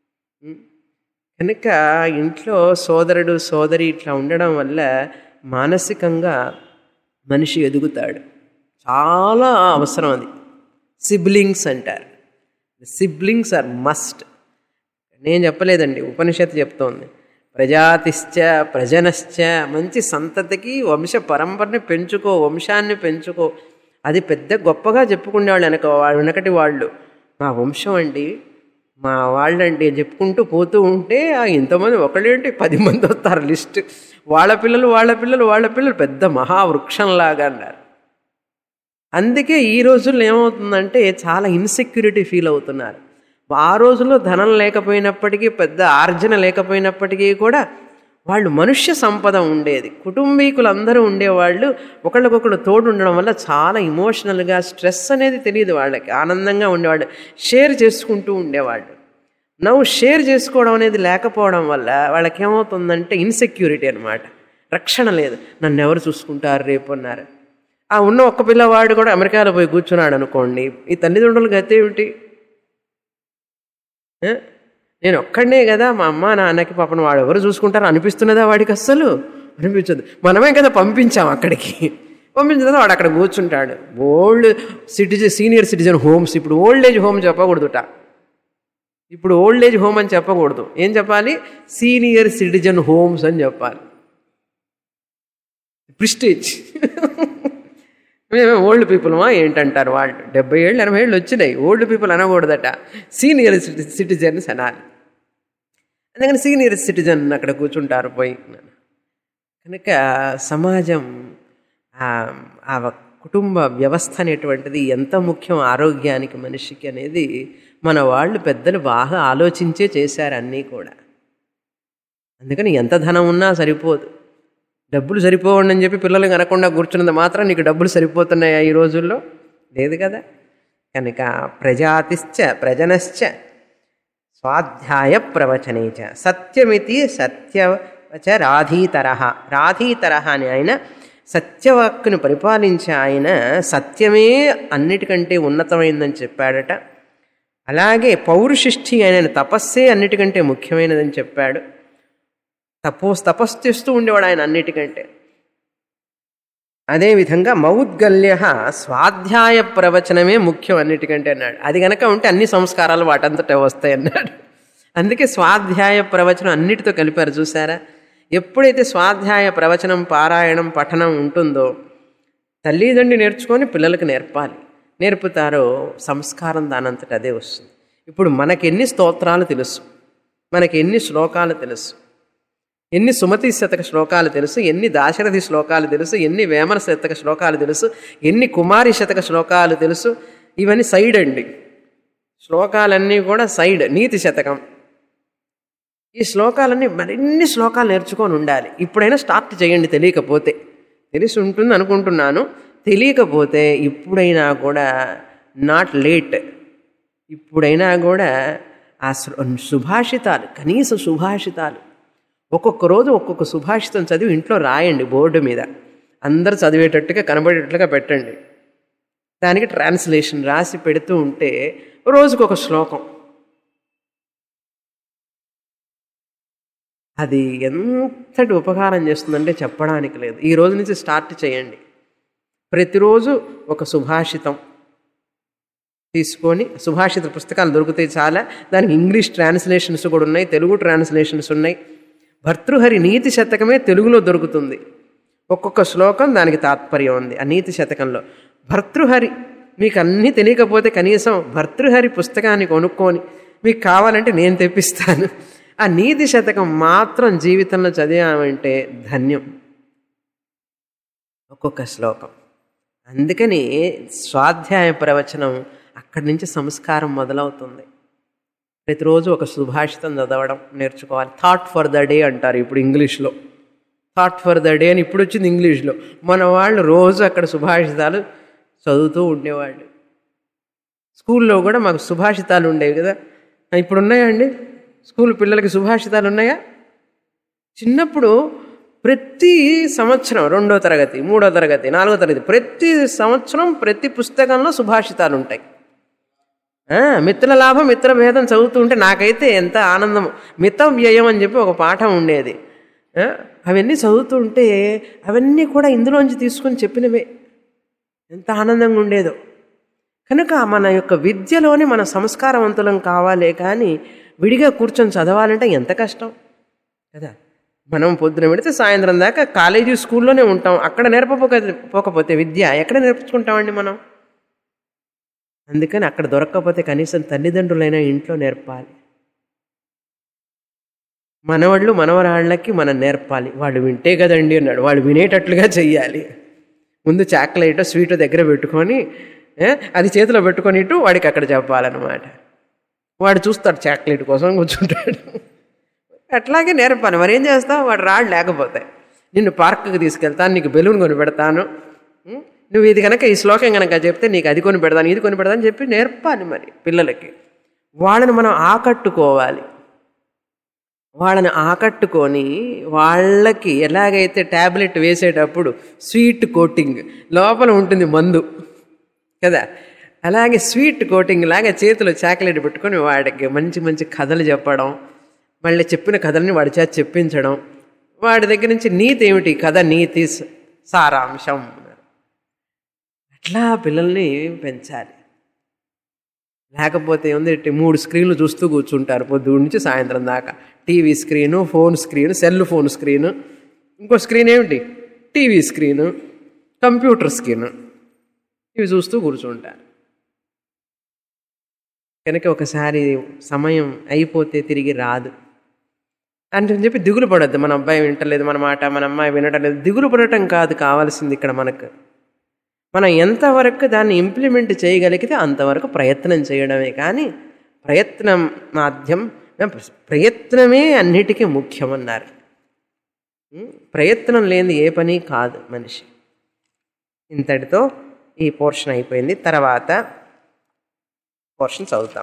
[SPEAKER 1] కనుక ఇంట్లో సోదరుడు సోదరి ఇట్లా ఉండడం వల్ల మానసికంగా మనిషి ఎదుగుతాడు చాలా అవసరం అది సిబ్లింగ్స్ అంటారు సిబ్లింగ్స్ ఆర్ మస్ట్ నేను చెప్పలేదండి ఉపనిషత్తు చెప్తోంది ప్రజాతిశ్చ ప్రజనశ్చ మంచి సంతతికి వంశ పరంపరని పెంచుకో వంశాన్ని పెంచుకో అది పెద్ద గొప్పగా చెప్పుకునేవాళ్ళు వెనక వెనకటి వాళ్ళు మా వంశం అండి మా వాళ్ళండి చెప్పుకుంటూ పోతూ ఉంటే ఇంతమంది ఒకళ్ళేంటి పది మంది వస్తారు లిస్ట్ వాళ్ళ పిల్లలు వాళ్ళ పిల్లలు వాళ్ళ పిల్లలు పెద్ద మహావృక్షంలాగా అన్నారు అందుకే ఈ రోజుల్లో ఏమవుతుందంటే చాలా ఇన్సెక్యూరిటీ ఫీల్ అవుతున్నారు ఆ రోజుల్లో ధనం లేకపోయినప్పటికీ పెద్ద ఆర్జన లేకపోయినప్పటికీ కూడా వాళ్ళు మనుష్య సంపద ఉండేది కుటుంబీకులందరూ ఉండేవాళ్ళు ఒకళ్ళకొకళ్ళు తోడు ఉండడం వల్ల చాలా ఇమోషనల్గా స్ట్రెస్ అనేది తెలియదు వాళ్ళకి ఆనందంగా ఉండేవాళ్ళు షేర్ చేసుకుంటూ ఉండేవాళ్ళు నవ్వు షేర్ చేసుకోవడం అనేది లేకపోవడం వల్ల వాళ్ళకి ఏమవుతుందంటే ఇన్సెక్యూరిటీ అనమాట రక్షణ లేదు నన్ను ఎవరు చూసుకుంటారు రేపు అన్నారు ఆ ఉన్న ఒక్క పిల్లవాడు కూడా అమెరికాలో పోయి కూర్చున్నాడు అనుకోండి ఈ తల్లిదండ్రులు గతి ఏమిటి నేను ఒక్కడనే కదా మా అమ్మ నాన్నకి పాపను వాడు ఎవరు చూసుకుంటారో అనిపిస్తున్నదా వాడికి అస్సలు అనిపించదు మనమే కదా పంపించాం అక్కడికి పంపించిన తర్వాత వాడు అక్కడ కూర్చుంటాడు old citizen senior citizen homes ఇప్పుడు ఓల్డ్ ఏజ్ హోమ్ చెప్పకూడదుట ఇప్పుడు ఓల్డ్ ఏజ్ హోమ్ అని చెప్పకూడదు ఏం చెప్పాలి సీనియర్ సిటిజన్ హోమ్స్ అని చెప్పాలి ప్రిస్టేజ్ మేమే ఓల్డ్ పీపుల్మా ఏంటంటారు వాళ్ళు డెబ్బై ఏళ్ళు ఎనభై ఏళ్ళు వచ్చినాయి ఓల్డ్ పీపుల్ అనకూడదట సీనియర్ సిటిజన్స్ అనాలి అందుకని సీనియర్ సిటిజన్ అక్కడ కూర్చుంటారు పోయి కనుక సమాజం ఆ కుటుంబ వ్యవస్థ అనేటువంటిది ఎంత ముఖ్యం ఆరోగ్యానికి మనిషికి అనేది మన వాళ్ళు పెద్దలు బాగా ఆలోచించే చేశారు అన్నీ కూడా అందుకని ఎంత ధనం ఉన్నా సరిపోదు డబ్బులు సరిపోవండి అని చెప్పి పిల్లలు కనకుండా కూర్చున్నది మాత్రం నీకు డబ్బులు సరిపోతున్నాయా ఈ రోజుల్లో లేదు కదా కనుక ప్రజాతిశ్చ ప్రజనశ్చ స్వాధ్యాయ ప్రవచనేచ సత్యమితి సత్యవచ రాధీతర రాధీతర అని ఆయన సత్యవాక్కును పరిపాలించే ఆయన సత్యమే అన్నిటికంటే ఉన్నతమైందని చెప్పాడట అలాగే పౌరుషిష్ఠి ఆయన తపస్సే అన్నిటికంటే ముఖ్యమైనదని చెప్పాడు తపోస్ తపస్సు చేస్తూ ఉండేవాడు ఆయన అన్నిటికంటే అదేవిధంగా మౌద్గల్య స్వాధ్యాయ ప్రవచనమే ముఖ్యం అన్నిటికంటే అన్నాడు అది గనక ఉంటే అన్ని సంస్కారాలు వాటంతటే వస్తాయి అన్నాడు అందుకే స్వాధ్యాయ ప్రవచనం అన్నిటితో కలిపారు చూసారా ఎప్పుడైతే స్వాధ్యాయ ప్రవచనం పారాయణం పఠనం ఉంటుందో తల్లిదండ్రి నేర్చుకొని పిల్లలకు నేర్పాలి నేర్పుతారో సంస్కారం దానంతట అదే వస్తుంది ఇప్పుడు మనకి ఎన్ని స్తోత్రాలు తెలుసు మనకి ఎన్ని శ్లోకాలు తెలుసు ఎన్ని సుమతి శతక శ్లోకాలు తెలుసు ఎన్ని దాశరథి శ్లోకాలు తెలుసు ఎన్ని వేమన శతక శ్లోకాలు తెలుసు ఎన్ని కుమారి శతక శ్లోకాలు తెలుసు ఇవన్నీ సైడ్ అండి శ్లోకాలన్నీ కూడా సైడ్ నీతి శతకం ఈ శ్లోకాలన్నీ మరిన్ని శ్లోకాలు నేర్చుకొని ఉండాలి ఇప్పుడైనా స్టార్ట్ చేయండి తెలియకపోతే తెలిసి ఉంటుంది అనుకుంటున్నాను తెలియకపోతే ఇప్పుడైనా కూడా నాట్ లేట్ ఇప్పుడైనా కూడా ఆ సుభాషితాలు కనీస సుభాషితాలు ఒక్కొక్క రోజు ఒక్కొక్క సుభాషితం చదివి ఇంట్లో రాయండి బోర్డు మీద అందరు చదివేటట్టుగా కనబడేటట్లుగా పెట్టండి దానికి ట్రాన్స్లేషన్ రాసి పెడుతూ ఉంటే రోజుకొక శ్లోకం అది ఎంతటి ఉపకారం చేస్తుందంటే చెప్పడానికి లేదు ఈ రోజు నుంచి స్టార్ట్ చేయండి ప్రతిరోజు ఒక సుభాషితం తీసుకొని సుభాషిత పుస్తకాలు దొరుకుతాయి చాలా దానికి ఇంగ్లీష్ ట్రాన్స్లేషన్స్ కూడా ఉన్నాయి తెలుగు ట్రాన్స్లేషన్స్ ఉన్నాయి భర్తృహరి నీతి శతకమే తెలుగులో దొరుకుతుంది ఒక్కొక్క శ్లోకం దానికి తాత్పర్యం ఉంది ఆ నీతి శతకంలో భర్తృహరి మీకు అన్నీ తెలియకపోతే కనీసం భర్తృహరి పుస్తకాన్ని కొనుక్కొని మీకు కావాలంటే నేను తెప్పిస్తాను ఆ నీతి శతకం మాత్రం జీవితంలో చదివామంటే ధన్యం ఒక్కొక్క శ్లోకం అందుకని స్వాధ్యాయ ప్రవచనం అక్కడి నుంచి సంస్కారం మొదలవుతుంది ప్రతిరోజు ఒక సుభాషితం చదవడం నేర్చుకోవాలి థాట్ ఫర్ ద డే అంటారు ఇప్పుడు ఇంగ్లీష్లో థాట్ ఫర్ ద డే అని ఇప్పుడు వచ్చింది ఇంగ్లీష్లో మన వాళ్ళు రోజు అక్కడ సుభాషితాలు చదువుతూ ఉండేవాళ్ళు స్కూల్లో కూడా మాకు సుభాషితాలు ఉండేవి కదా ఇప్పుడు ఉన్నాయండి స్కూల్ పిల్లలకి సుభాషితాలు ఉన్నాయా చిన్నప్పుడు ప్రతి సంవత్సరం రెండో తరగతి మూడో తరగతి నాలుగో తరగతి ప్రతి సంవత్సరం ప్రతి పుస్తకంలో సుభాషితాలు ఉంటాయి మిత్ర లాభం మిత్ర భేదం చదువుతూ ఉంటే నాకైతే ఎంత ఆనందం మిత వ్యయం అని చెప్పి ఒక పాఠం ఉండేది అవన్నీ చదువుతూ ఉంటే అవన్నీ కూడా ఇందులోంచి తీసుకొని చెప్పినవే ఎంత ఆనందంగా ఉండేదో కనుక మన యొక్క విద్యలోని మన సంస్కారవంతులం కావాలే కానీ విడిగా కూర్చొని చదవాలంటే ఎంత కష్టం కదా మనం పొద్దున పెడితే సాయంత్రం దాకా కాలేజీ స్కూల్లోనే ఉంటాం అక్కడ నేర్పపోక పోకపోతే విద్య ఎక్కడ నేర్చుకుంటామండి మనం అందుకని అక్కడ దొరకకపోతే కనీసం తల్లిదండ్రులైనా ఇంట్లో నేర్పాలి మనవాళ్ళు మనవరాళ్ళకి మనం నేర్పాలి వాళ్ళు వింటే కదండి అన్నాడు వాళ్ళు వినేటట్లుగా చెయ్యాలి ముందు చాక్లెట్ స్వీట్ దగ్గర పెట్టుకొని అది చేతిలో పెట్టుకొని ఇటు వాడికి అక్కడ చెప్పాలన్నమాట వాడు చూస్తాడు చాక్లెట్ కోసం కూర్చుంటాడు అట్లాగే నేర్పాను మరి ఏం చేస్తావు వాడు రాడు లేకపోతే నిన్ను పార్క్కి తీసుకెళ్తాను నీకు బెలూన్ కొని పెడతాను నువ్వు ఇది కనుక ఈ శ్లోకం కనుక చెప్తే నీకు అది కొని పెడతాను ఇది కొని పెడతాను చెప్పి నేర్పాలి మరి పిల్లలకి వాళ్ళని మనం ఆకట్టుకోవాలి వాళ్ళని ఆకట్టుకొని వాళ్ళకి ఎలాగైతే ట్యాబ్లెట్ వేసేటప్పుడు స్వీట్ కోటింగ్ లోపల ఉంటుంది మందు కదా అలాగే స్వీట్ కోటింగ్ లాగా చేతిలో చాక్లెట్ పెట్టుకొని వాడికి మంచి మంచి కథలు చెప్పడం మళ్ళీ చెప్పిన కథల్ని వాడి చేత చెప్పించడం వాడి దగ్గర నుంచి నీతి ఏమిటి కథ నీతి సారాంశం అట్లా పిల్లల్ని పెంచాలి లేకపోతే ఉంది మూడు స్క్రీన్లు చూస్తూ కూర్చుంటారు పొద్దున్న నుంచి సాయంత్రం దాకా TV screen phone screen cell phone screen ఇంకో స్క్రీన్ ఏమిటి టీవీ స్క్రీను కంప్యూటర్ స్క్రీన్ ఇవి చూస్తూ కూర్చుంటారు కనుక ఒకసారి సమయం అయిపోతే తిరిగి రాదు అంటే చెప్పి దిగులు పడద్దు మన అబ్బాయి వింటలేదు మన మాట మన అమ్మాయి వినటం లేదు దిగులు పడటం కాదు కావాల్సింది ఇక్కడ మనకు మనం ఎంతవరకు దాన్ని ఇంప్లిమెంట్ చేయగలిగితే అంతవరకు ప్రయత్నం చేయడమే కానీ ప్రయత్నం మాధ్యం ప్రయత్నమే అన్నిటికీ ముఖ్యమన్నారు ప్రయత్నం లేని ఏ పని కాదు మనిషి ఇంతటితో ఈ పోర్షన్ అయిపోయింది తర్వాత పోర్షన్ చదువుతాం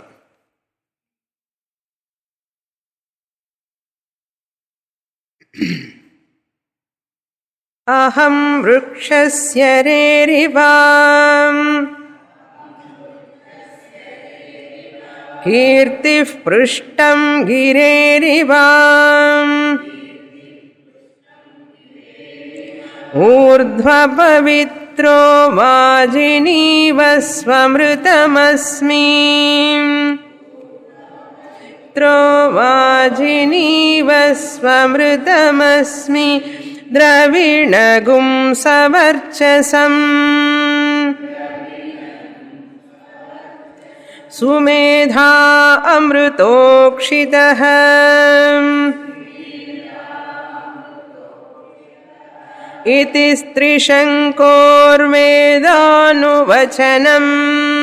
[SPEAKER 1] అహం వృక్షస్య రేరివాం కీర్తిః పృష్టం గిరేరివాం ఊర్ధ్వపవిత్రో వాజినీవ స్వమృతమస్మి पुत्रो वाजिनीव स्वमृतमस्मि द्रविणगुं सवर्चसम् सुमेधा अमृतोक्षितः इति स्त्रिशङ्कोर्वेदानुवचनम्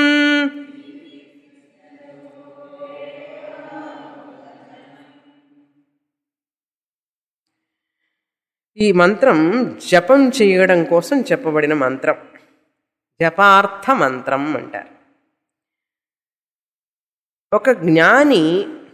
[SPEAKER 1] ఈ మంత్రం జపం చేయడం కోసం చెప్పబడిన మంత్రం జపార్థ మంత్రం అంటారు ఒక జ్ఞాని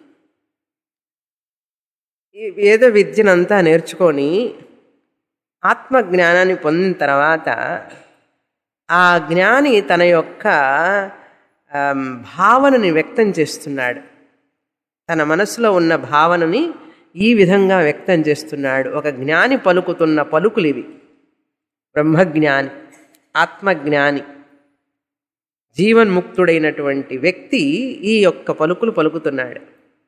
[SPEAKER 1] ఈ వేద విద్యనంతా నేర్చుకొని ఆత్మజ్ఞానాన్ని పొందిన తర్వాత ఆ జ్ఞాని తన యొక్క ఆమ్, భావనని వ్యక్తం చేస్తున్నాడు తన మనసులో ఉన్న భావనని ఈ విధంగా వ్యక్తం చేస్తున్నాడు ఒక జ్ఞాని పలుకుతున్న పలుకులు ఇవి బ్రహ్మజ్ఞాని ఆత్మజ్ఞాని జీవన్ముక్తుడైనటువంటి వ్యక్తి ఈ యొక్క పలుకులు పలుకుతున్నాడు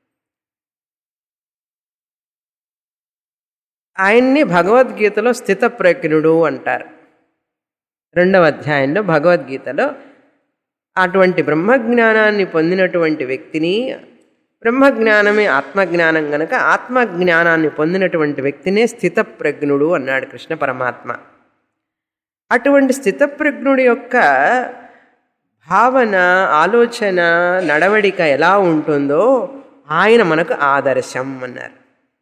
[SPEAKER 1] ఆయన్ని భగవద్గీతలో స్థితప్రజ్ఞుడు అంటారు రెండవ అధ్యాయంలో భగవద్గీతలో అటువంటి బ్రహ్మజ్ఞానాన్ని పొందినటువంటి వ్యక్తిని బ్రహ్మజ్ఞానమే ఆత్మజ్ఞానం గనక ఆత్మజ్ఞానాన్ని పొందినటువంటి వ్యక్తినే స్థితప్రజ్ఞుడు అన్నాడు కృష్ణ పరమాత్మ అటువంటి స్థితప్రజ్ఞుడి యొక్క భావన ఆలోచన నడవడిక ఎలా ఉంటుందో ఆయన మనకు ఆదర్శం అన్నారు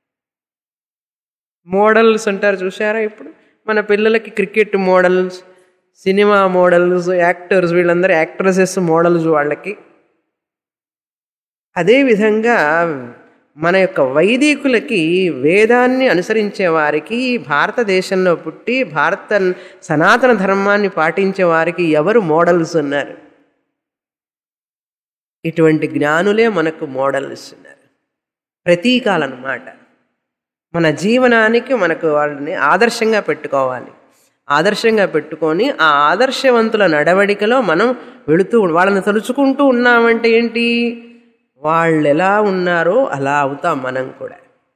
[SPEAKER 1] మోడల్స్ అంటారు చూసారా ఇప్పుడు మన పిల్లలకి cricket models cinema models actors వీళ్ళందరూ యాక్ట్రసెస్ మోడల్స్ వాళ్ళకి అదేవిధంగా మన యొక్క వైదికులకి వేదాన్ని అనుసరించే వారికి భారతదేశంలో పుట్టి భారత సనాతన ధర్మాన్ని పాటించే వారికి ఎవరు మోడల్స్ ఉన్నారు ఇటువంటి జ్ఞానులే మనకు మోడల్స్ ఉన్నారు ప్రతీకాలన్నమాట మన జీవనానికి మనకు వాళ్ళని ఆదర్శంగా పెట్టుకోవాలి ఆదర్శంగా పెట్టుకొని ఆ ఆదర్శవంతుల నడవడికలో మనం వెళుతూ వాళ్ళని తలుచుకుంటూ ఉన్నామంటే ఏంటి వాళ్ళు ఎలా ఉన్నారో అలా అవుతాం మనం కూడా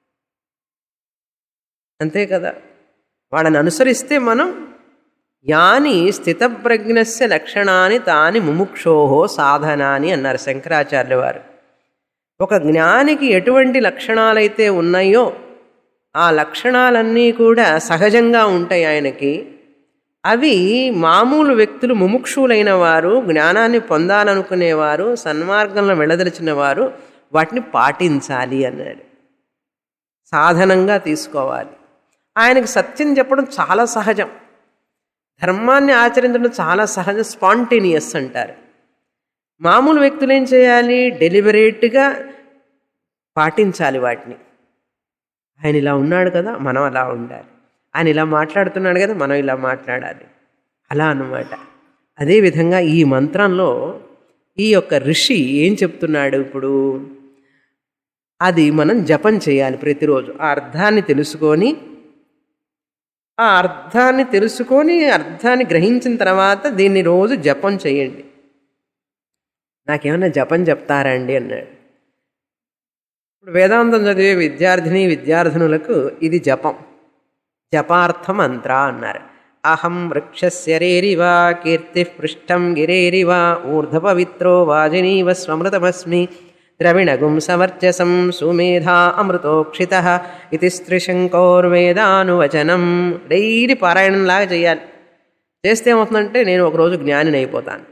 [SPEAKER 1] అంతే కదా వాళ్ళని అనుసరిస్తే మనం యాని స్థితప్రజ్ఞస్య లక్షణాన్ని తాని ముముక్షోహో సాధనాని అన్నారు శంకరాచార్య వారు ఒక జ్ఞానికి ఎటువంటి లక్షణాలైతే ఉన్నాయో ఆ లక్షణాలన్నీ కూడా సహజంగా ఉంటాయి ఆయనకి అవి మామూలు వ్యక్తులు ముముక్షులైన వారు జ్ఞానాన్ని పొందాలనుకునేవారు సన్మార్గంలో వెళ్ళదలిచిన వారు వాటిని పాటించాలి అన్నాడు సాధనంగా తీసుకోవాలి ఆయనకి సత్యం చెప్పడం చాలా సహజం ధర్మాన్ని ఆచరించడం చాలా సహజ స్పాంటేనియస్ అంటారు మామూలు వ్యక్తులు ఏం చేయాలి డెలిబరేట్గా పాటించాలి వాటిని ఆయన ఇలా ఉన్నాడు కదా మనం అలా ఉండాలి ఆయన ఇలా మాట్లాడుతున్నాడు కదా మనం ఇలా మాట్లాడాలి అలా అన్నమాట అదేవిధంగా ఈ మంత్రంలో ఈ యొక్క ఋషి ఏం చెప్తున్నాడు ఇప్పుడు అది మనం జపం చేయాలి ప్రతిరోజు ఆ అర్థాన్ని తెలుసుకొని ఆ అర్థాన్ని తెలుసుకొని అర్థాన్ని గ్రహించిన తర్వాత దీన్ని రోజు జపం చేయండి నాకేమన్నా జపం చెప్తారండి అన్నాడు ఇప్పుడు వేదాంతం చదివే విద్యార్థిని విద్యార్థినులకు ఇది జపం జపార్థ మంత్ర అన్నారు అహం వృక్షస్యరేరివ కీర్తి పృష్టం గిరేరివ ఊర్ధపవిత్రో వాజినీవ స్వమృతమస్మి ద్రవిణగుం సవర్చసం సుమేధా అమృతోక్షిత ఇది స్త్రిశంకోర్వేదానువచనం డైలీ పారాయణంలాగా చేయాలి చేస్తే ఏమవుతుందంటే నేను ఒకరోజు జ్ఞానిని అయిపోతాను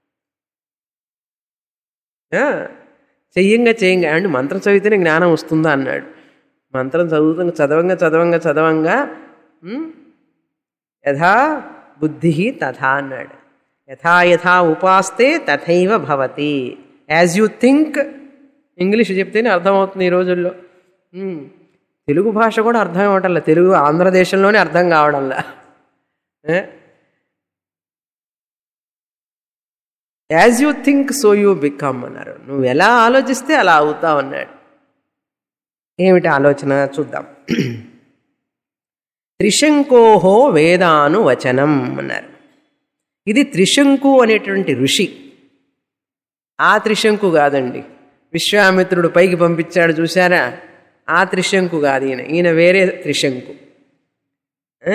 [SPEAKER 1] ఆ, చెయ్యంగా చేయంగా అండి మంత్రం చదివితేనే జ్ఞానం వస్తుందా అన్నాడు మంత్రం చదువుతున్న చదవంగా చదవంగా చదవంగా ఉమ్, యథా బుద్ధి తథా అన్నాడు యథా యథా ఉపాస్తే తథైవ భవతి యాజ్ యూ థింక్ ఇంగ్లీష్ చెప్తేనే అర్థమవుతుంది ఈ రోజుల్లో ఉమ్, తెలుగు భాష కూడా అర్థం అవ్వటంలా తెలుగు ఆంధ్రదేశంలోనే అర్థం కావడంలా ఏ? As you think so you become అన్నారు నువ్వు ఎలా ఆలోచిస్తే అలా అవుతావు అన్నాడు ఏమిటి ఆలోచన చూద్దాం త్రిశంకోహో వేదాను వచనం అన్నారు ఇది త్రిశంకు అనేటువంటి ఋషి ఆ త్రిశంకు కాదండి విశ్వామిత్రుడు పైకి పంపించాడు చూసారా ఆ త్రిశంకు కాదు ఈయన ఈయన వేరే త్రిశంకు ఆ?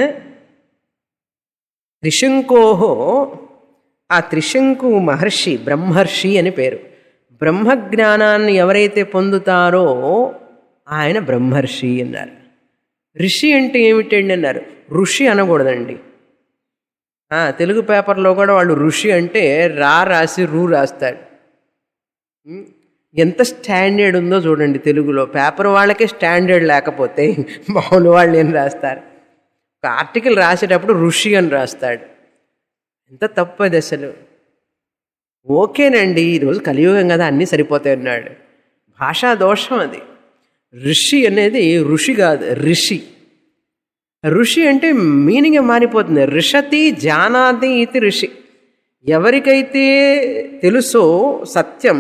[SPEAKER 1] త్రిశంకోహో ఆ త్రిశంకు మహర్షి బ్రహ్మర్షి అని పేరు బ్రహ్మజ్ఞానాన్ని ఎవరైతే పొందుతారో ఆయన బ్రహ్మర్షి అన్నారు ఋషి అంటే ఏమిటండి అన్నారు ఋషి అనకూడదండి ఆ, తెలుగు పేపర్లో కూడా వాళ్ళు ఋషి అంటే రా రాసి రూ రాస్తాడు ఉం? ఎంత స్టాండర్డ్ ఉందో చూడండి తెలుగులో పేపర్ వాళ్ళకే స్టాండర్డ్ లేకపోతే మామూలు వాళ్ళు ఏం రాస్తారు ఒక ఆర్టికల్ రాసేటప్పుడు ఋషి అని రాస్తాడు ఎంత తప్పది అసలు ఓకేనండి ఈరోజు కలియుగం కదా అన్నీ సరిపోతాయి అన్నాడు భాషా దోషం అది ఋషి అనేది ఋషి కాదు ఋషి ఋషి అంటే మీనింగ్ మారిపోతుంది ఋషతి జానాతి ఇది ఋషి ఎవరికైతే తెలుసో సత్యం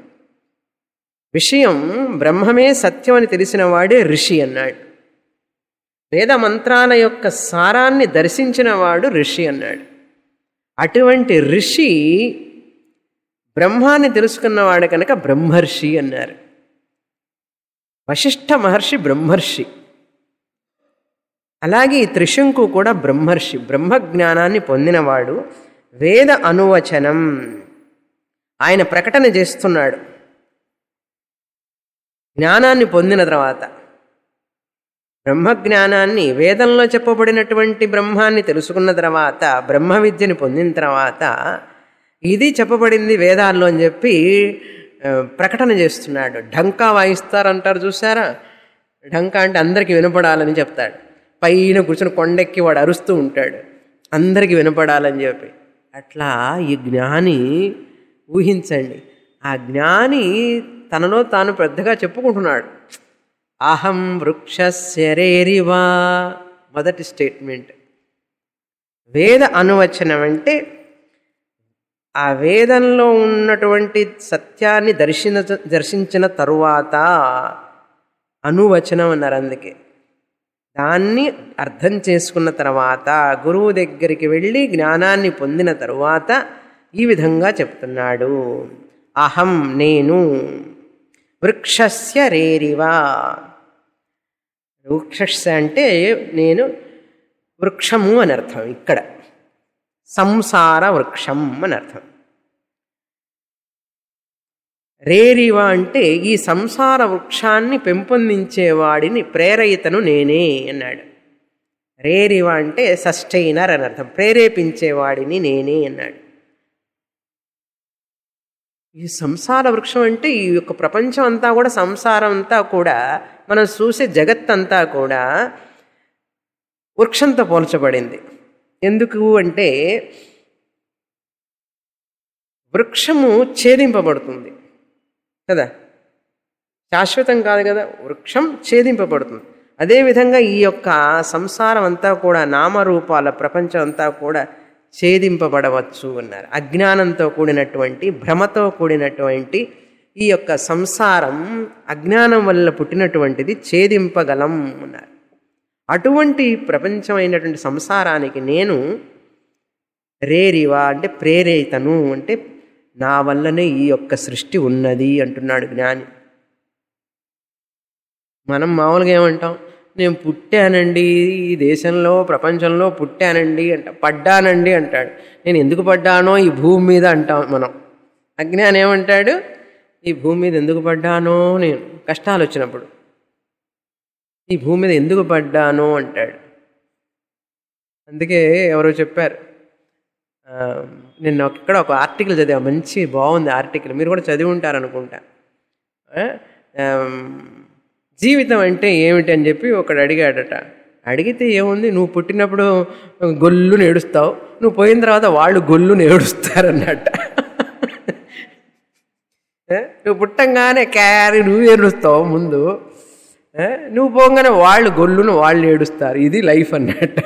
[SPEAKER 1] విషయం బ్రహ్మమే సత్యం అని తెలిసిన వాడే ఋషి అన్నాడు వేద మంత్రాల యొక్క సారాన్ని దర్శించిన వాడు ఋషి అన్నాడు అటువంటి ఋషి బ్రహ్మాన్ని తెలుసుకున్నవాడు కనుక బ్రహ్మర్షి అన్నారు వశిష్ఠ మహర్షి బ్రహ్మర్షి అలాగే ఈ త్రిశంకు కూడా బ్రహ్మర్షి బ్రహ్మజ్ఞానాన్ని పొందినవాడు వేద అనువచనం ఆయన ప్రకటన చేస్తున్నాడు జ్ఞానాన్ని పొందిన తర్వాత బ్రహ్మజ్ఞానాన్ని వేదంలో చెప్పబడినటువంటి బ్రహ్మాన్ని తెలుసుకున్న తర్వాత బ్రహ్మ విద్యని పొందిన తర్వాత ఇది చెప్పబడింది వేదాల్లో అని చెప్పి ఆ, ప్రకటన చేస్తున్నాడు ఢంకా వాయిస్తారంటారు చూసారా ఢంకా అంటే అందరికీ వినపడాలని చెప్తాడు పైన కూర్చొని కొండెక్కి వాడు అరుస్తూ ఉంటాడు అందరికీ వినపడాలని చెప్పి అట్లా ఈ జ్ఞాని ఊహించండి ఆ జ్ఞాని తనలో తాను పెద్దగా చెప్పుకుంటున్నాడు అహం వృక్షశరేరివా మొదటి స్టేట్మెంట్ వేద అనువచనం అంటే ఆ వేదంలో ఉన్నటువంటి సత్యాన్ని దర్శన దర్శించిన తరువాత అనువచనం అన్నారు అందుకే దాన్ని అర్థం చేసుకున్న తర్వాత గురువు దగ్గరికి వెళ్ళి జ్ఞానాన్ని పొందిన తరువాత ఈ విధంగా చెప్తున్నాడు అహం నేను వృక్షస్య రేరివా వృక్షస్య అంటే నేను వృక్షము అని అర్థం ఇక్కడ సంసార వృక్షం అని అర్థం రేరివ అంటే ఈ సంసార వృక్షాన్ని పెంపొందించేవాడిని ప్రేరయితను నేనే అన్నాడు రేరివ అంటే సస్టైనర్ అని అర్థం ప్రేరేపించేవాడిని నేనే అన్నాడు ఈ సంసార వృక్షం అంటే ఈ యొక్క ప్రపంచం అంతా కూడా సంసారం అంతా కూడా మనం చూసే జగత్తంతా కూడా వృక్షంతో పోల్చబడింది ఎందుకు అంటే వృక్షము ఛేదింపబడుతుంది కదా శాశ్వతం కాదు కదా వృక్షం ఛేదింపబడుతుంది అదేవిధంగా ఈ యొక్క సంసారం అంతా కూడా నామరూపాల ప్రపంచం అంతా కూడా ఛేదింపబడవచ్చు అన్నారు అజ్ఞానంతో కూడినటువంటి భ్రమతో కూడినటువంటి ఈ యొక్క సంసారం అజ్ఞానం వల్ల పుట్టినటువంటిది ఛేదింపగలం అన్నారు అటువంటి ప్రపంచమైనటువంటి సంసారానికి నేను రేరివా అంటే ప్రేరేతను అంటే నా వల్లనే ఈ యొక్క సృష్టి ఉన్నది అంటున్నాడు జ్ఞాని మనం మామూలుగా ఏమంటాం నేను పుట్టానండి ఈ దేశంలో ప్రపంచంలో పుట్టానండి అంట పడ్డానండి అంటాడు నేను ఎందుకు పడ్డానో ఈ భూమి మీద అంటాం మనం అజ్ఞానం ఏమంటాడు ఈ భూమి మీద ఎందుకు పడ్డానో నేను కష్టాలు వచ్చినప్పుడు ఈ భూమి మీద ఎందుకు పడ్డానో అంటాడు అందుకే ఎవరో చెప్పారు ఆ, నిన్న ఒక- ఇక్కడ ఒక ఆర్టికల్ చదివా మంచి బాగుంది ఆర్టికల్ మీరు కూడా చదివి ఉంటారు అనుకుంటా ఆ, ఆమ్, జీవితం అంటే ఏమిటి అని చెప్పి ఒకడు అడిగాడట అడిగితే ఏముంది నువ్వు పుట్టినప్పుడు గొల్లుని ఏడుస్తావు నువ్వు పోయిన తర్వాత వాళ్ళు గొల్లుని ఏడుస్తారన్నట్ట ఏ? నువ్వు పుట్టంగానే క్యారీ నువ్వు ఏడుస్తావు ముందు ఏ? నువ్వు పోగానే వాళ్ళు గొల్లును వాళ్ళు ఏడుస్తారు ఇది లైఫ్ అన్నట్ట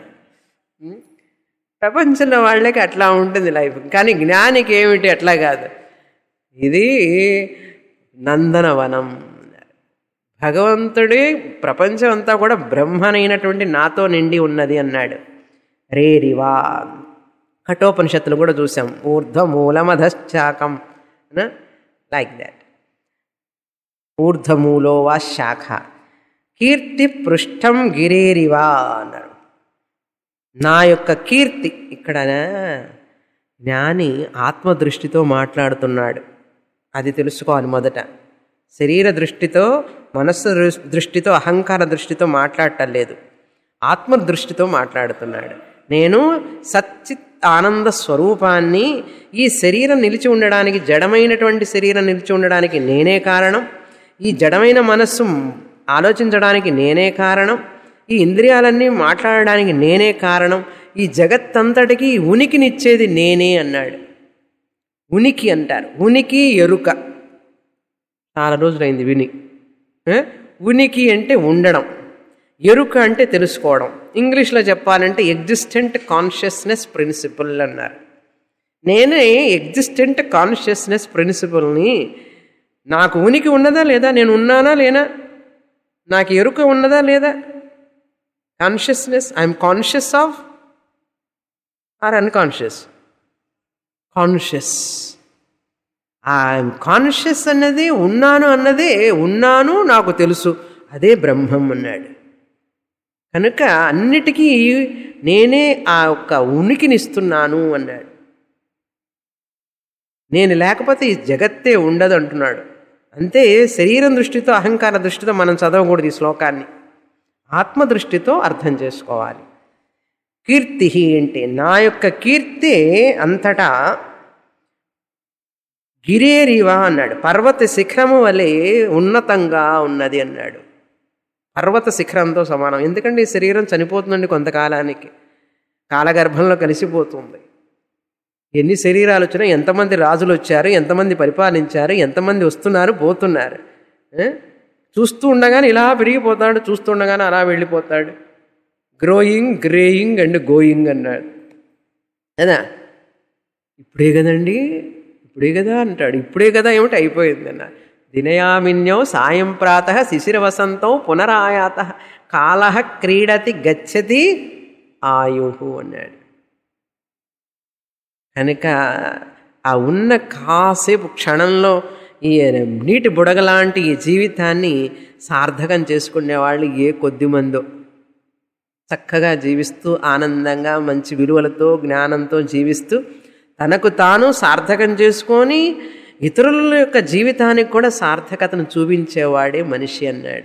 [SPEAKER 1] ప్రపంచంలో వాళ్ళకి అట్లా ఉంటుంది లైఫ్ కానీ జ్ఞానికి ఏమిటి అట్లా కాదు ఇది నందనవనం భగవంతుడి ప్రపంచం అంతా కూడా బ్రహ్మనైనటువంటి నాతో నిండి ఉన్నది అన్నాడు రేరివా కఠోపనిషత్తులు కూడా చూసాం ఊర్ధ్వమూలమధశ్చాకం లైక్ దాట్ ఊర్ధమూలో వా శాఖ కీర్తి పృష్ఠం గిరేరివా అన్నాడు నా యొక్క కీర్తి ఇక్కడ జ్ఞాని ఆత్మదృష్టితో మాట్లాడుతున్నాడు అది తెలుసుకోవాలి మొదట శరీర దృష్టితో మనస్సు దృ- దృష్టితో అహంకార దృష్టితో మాట్లాడటం లేదు ఆత్మ దృష్టితో మాట్లాడుతున్నాడు నేను సచ్చిత్ ఆనంద స్వరూపాన్ని ఈ శరీరం నిలిచి ఉండడానికి జడమైనటువంటి శరీరం నిలిచి ఉండడానికి నేనే కారణం ఈ జడమైన మనస్సు ఆలోచించడానికి నేనే కారణం ఈ ఇంద్రియాలన్నీ మాట్లాడడానికి నేనే కారణం ఈ జగత్తంతటికి ఉనికినిచ్చేది నేనే అన్నాడు ఉనికి అంటారు ఉనికి ఎరుక చాలా రోజులైంది విని ఏ? ఉనికి అంటే ఉండడం ఎరుక అంటే తెలుసుకోవడం ఇంగ్లీష్లో చెప్పాలంటే ఎగ్జిస్టెంట్ కాన్షియస్నెస్ ప్రిన్సిపల్ అన్నారు నేనే ఎగ్జిస్టెంట్ కాన్షియస్నెస్ ప్రిన్సిపల్ని నాకు ఉనికి ఉన్నదా లేదా నేను ఉన్నానా లేనా నాకు ఎరుక ఉన్నదా లేదా consciousness I am conscious of or unconscious conscious I am conscious అన్నది ఉన్నాను అన్నదే ఉన్నాను నాకు తెలుసు అదే బ్రహ్మం అన్నాడు కనుక అన్నిటికీ నేనే ఆ యొక్క ఉనికినిస్తున్నాను అన్నాడు నేను లేకపోతే ఈ జగత్తే ఉండదు అంటున్నాడు అంతే శరీరం దృష్టితో అహంకార దృష్టితో మనం చదవకూడదు ఈ శ్లోకాన్ని ఆత్మ దృష్టితో అర్థం చేసుకోవాలి కీర్తి అంటే నా యొక్క కీర్తి అంతటా గిరేరివా అన్నాడు పర్వత శిఖరము వలె ఉన్నతంగా ఉన్నది అన్నాడు పర్వత శిఖరంతో సమానం ఎందుకంటే ఈ శరీరం చనిపోతుందండి కొంతకాలానికి కాలగర్భంలో కలిసిపోతుంది ఎన్ని శరీరాలు వచ్చినా ఎంతమంది రాజులు వచ్చారు ఎంతమంది పరిపాలించారు ఎంతమంది వస్తున్నారు పోతున్నారు ఏ? చూస్తూ ఉండగానే ఇలా పెరిగిపోతాడు చూస్తూ ఉండగానే అలా వెళ్ళిపోతాడు గ్రోయింగ్ గ్రేయింగ్ అండ్ గోయింగ్ అన్నాడు కదా ఇప్పుడే కదండి ఇప్పుడే కదా అంటాడు ఇప్పుడే కదా ఏమిటి అయిపోయింది అన్న దినయామిన్యో సాయం ప్రాత శిశిర వసంతం పునరాయాత కాల క్రీడతి గచ్చతి ఆయు అన్నాడు కనుక ఆ ఉన్న కాసేపు క్షణంలో ఈ నీటి బుడగలాంటి ఈ జీవితాన్ని సార్థకం చేసుకునే వాళ్ళు ఏ కొద్ది మందో చక్కగా జీవిస్తూ ఆనందంగా మంచి విలువలతో జ్ఞానంతో జీవిస్తూ తనకు తాను సార్థకం చేసుకొని ఇతరుల యొక్క జీవితానికి కూడా సార్థకతను చూపించేవాడే మనిషి అన్నాడు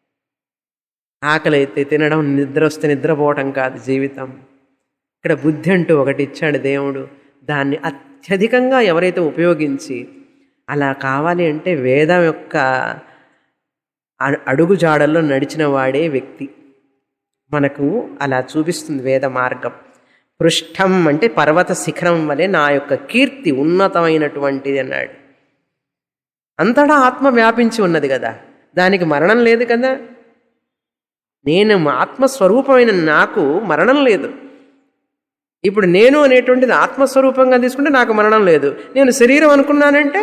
[SPEAKER 1] ఆకలి అయితే తినడం నిద్ర వస్తే నిద్రపోవటం కాదు జీవితం ఇక్కడ బుద్ధి అంటూ ఒకటి ఇచ్చాడు దేవుడు దాన్ని అత్యధికంగా ఎవరైతే ఉపయోగించి అలా కావాలి అంటే వేదం యొక్క అ- అడుగుజాడల్లో నడిచిన వాడే వ్యక్తి మనకు అలా చూపిస్తుంది వేద మార్గం పృష్ఠం అంటే పర్వత శిఖరం వలె నా యొక్క కీర్తి ఉన్నతమైనటువంటిది అన్నాడు అంతటా ఆత్మ వ్యాపించి ఉన్నది కదా దానికి మరణం లేదు కదా నేను ఆత్మస్వరూపమైన నాకు మరణం లేదు ఇప్పుడు నేను అనేటువంటిది ఆత్మస్వరూపంగా తీసుకుంటే నాకు మరణం లేదు నేను శరీరం అనుకున్నానంటే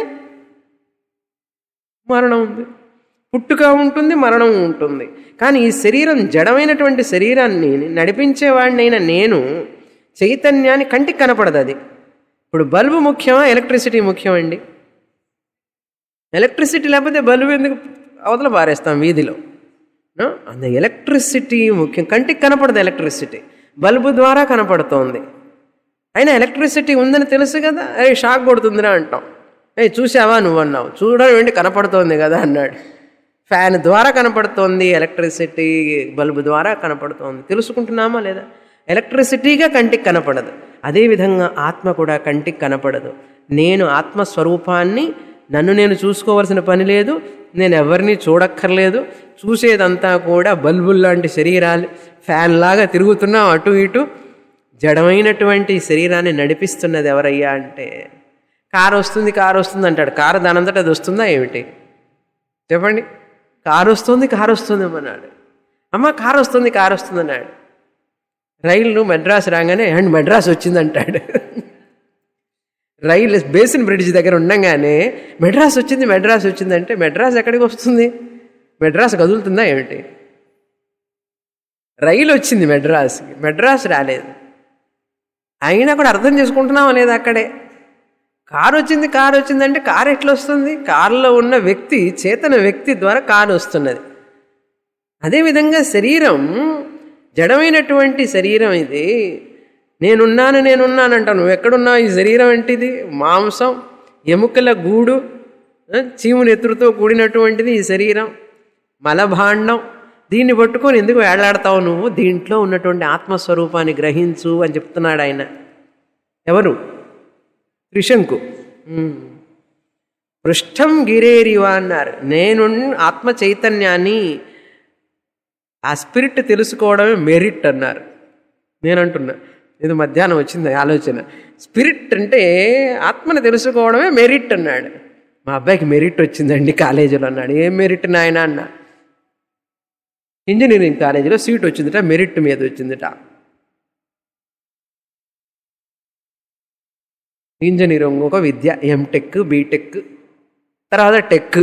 [SPEAKER 1] మరణం ఉంది పుట్టుక ఉంటుంది మరణం ఉంటుంది కానీ ఈ శరీరం జడమైనటువంటి శరీరాన్ని నడిపించేవాడినైనా నేను చైతన్యాన్ని కంటికి కనపడదు అది ఇప్పుడు బల్బు ముఖ్యమా ఎలక్ట్రిసిటీ ముఖ్యమండి ఎలక్ట్రిసిటీ లేకపోతే బల్బు ఎందుకు అవతల పారేస్తాం వీధిలో ఆ? அந்த ఎలక్ట్రిసిటీ ముఖ్యం కంటికి కనపడదు ఎలక్ట్రిసిటీ బల్బు ద్వారా కనపడుతోంది అయినా ఎలక్ట్రిసిటీ ఉందని తెలుసు కదా అరే షాక్ కొడుతుందిరా అంటాం ఏ చూసావా నువ్వు అన్నావు చూడడం ఏంటి కనపడుతోంది కదా అన్నాడు ఫ్యాన్ ద్వారా కనపడుతోంది ఎలక్ట్రిసిటీ బల్బు ద్వారా కనపడుతోంది తెలుసుకుంటున్నామా లేదా ఎలక్ట్రిసిటీగా కంటికి కనపడదు అదేవిధంగా ఆత్మ కూడా కంటికి కనపడదు నేను ఆత్మస్వరూపాన్ని నన్ను నేను చూసుకోవాల్సిన పని లేదు నేను ఎవరిని చూడక్కర్లేదు చూసేదంతా కూడా బల్బుల్లాంటి శరీరాలు ఫ్యాన్ లాగా తిరుగుతున్నాం అటు ఇటు జడమైనటువంటి ఈ శరీరాన్ని నడిపిస్తున్నది ఎవరయ్యా అంటే కారు వస్తుంది కారు వస్తుంది అంటాడు కారు దానంతట అది వస్తుందా ఏమిటి చెప్పండి కారు వస్తుంది కారు వస్తుంది అన్నాడు అమ్మ కారు వస్తుంది కారు వస్తుంది అన్నాడు రైలు మెడ్రాస్ రాగానే అండ్ మెడ్రాస్ వచ్చిందంటాడు రైలు బేసిన్ బ్రిడ్జ్ దగ్గర ఉండగానే మెడ్రాస్ వచ్చింది మెడ్రాస్ వచ్చిందంటే మెడ్రాస్ ఎక్కడికి వస్తుంది మెడ్రాస్ కదులుతుందా ఏమిటి రైలు వచ్చింది మెడ్రాస్కి మెడ్రాస్ రాలేదు అయినా కూడా అర్థం చేసుకుంటున్నామా లేదా అక్కడే కారు వచ్చింది కారు వచ్చిందంటే కారు ఎట్లా వస్తుంది కారులో ఉన్న వ్యక్తి చేతన వ్యక్తి ద్వారా కారు వస్తున్నది అదేవిధంగా శరీరం జడమైనటువంటి శరీరం ఇది నేనున్నాను నేనున్నాను అంటావు నువ్వు ఎక్కడున్నావు ఈ శరీరం ఏంటిది మాంసం ఎముకల గూడు ఆ, చీము నెత్తురుతో కూడినటువంటిది ఈ శరీరం మలభాండం దీన్ని పట్టుకొని ఎందుకు వేలాడతావు నువ్వు దీంట్లో ఉన్నటువంటి ఆత్మస్వరూపాన్ని గ్రహించు అని చెప్తున్నాడు ఆయన ఎవరు త్రిశంకు ఉమ్. పృష్ఠం గిరేరివా అన్నారు నేను ఆత్మ చైతన్యాన్ని ఆ స్పిరిట్ తెలుసుకోవడమే మెరిట్ అన్నారు నేను అంటున్నా ఇది మధ్యాహ్నం వచ్చింది ఆలోచన స్పిరిట్ అంటే ఆత్మని తెలుసుకోవడమే మెరిట్ అన్నాడు మా అబ్బాయికి మెరిట్ వచ్చిందండి కాలేజీలో అన్నాడు ఏం మెరిట్ నాయన అన్న ఇంజనీరింగ్ కాలేజీలో సీట్ వచ్చిందిట మెరిట్ మీద వచ్చిందిట ఇంజనీరింగ్ ఒక విద్య ఎంటెక్ బీటెక్ తర్వాత టెక్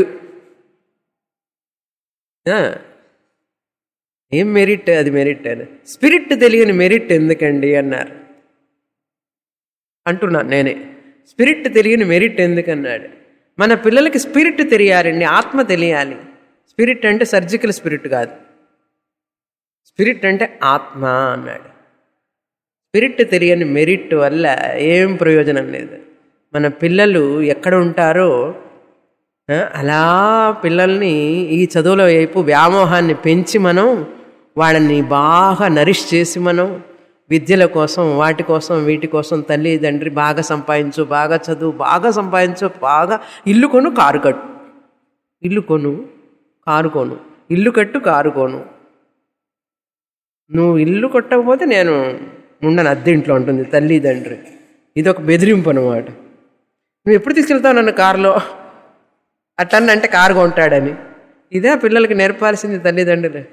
[SPEAKER 1] ఆ, ఏం మెరిట్ అది మెరిట్ అని స్పిరిట్ తెలియని మెరిట్ ఎందుకండి అన్నారు అంటున్నాను నేనే స్పిరిట్ తెలియని మెరిట్ ఎందుకన్నాడు మన పిల్లలకి స్పిరిట్ తెలియాలండి ఆత్మ తెలియాలి స్పిరిట్ అంటే సర్జికల్ స్పిరిట్ కాదు స్పిరిట్ అంటే ఆత్మ అన్నాడు స్పిరిట్ తెలియని మెరిట్ వల్ల ఏం ప్రయోజనం లేదు మన పిల్లలు ఎక్కడ ఉంటారో ఆ, అలా పిల్లల్ని ఈ చదువుల వైపు వ్యామోహాన్ని పెంచి మనం వాళ్ళని బాగా నరిష్ చేసి మనం విద్యల కోసం వాటి కోసం వీటి కోసం తల్లి తండ్రి బాగా సంపాదించు బాగా చదువు బాగా సంపాదించు బాగా ఇల్లు కొను కారు కట్టు ఇల్లు కొను కారు కొను ఇల్లు కట్టు కారు కొను నువ్వు ఇల్లు కొట్టకపోతే నేను ఉండను అద్దెంట్లో ఉంటుంది తల్లి తండ్రి ఇది ఒక బెదిరింపు అనమాట నువ్వు ఎప్పుడు తీసుకెళ్తావు నన్ను కారులో అట్లన్న అంటే కారు కొంటాడని ఇదే పిల్లలకి నేర్పాల్సింది తల్లిదండ్రులు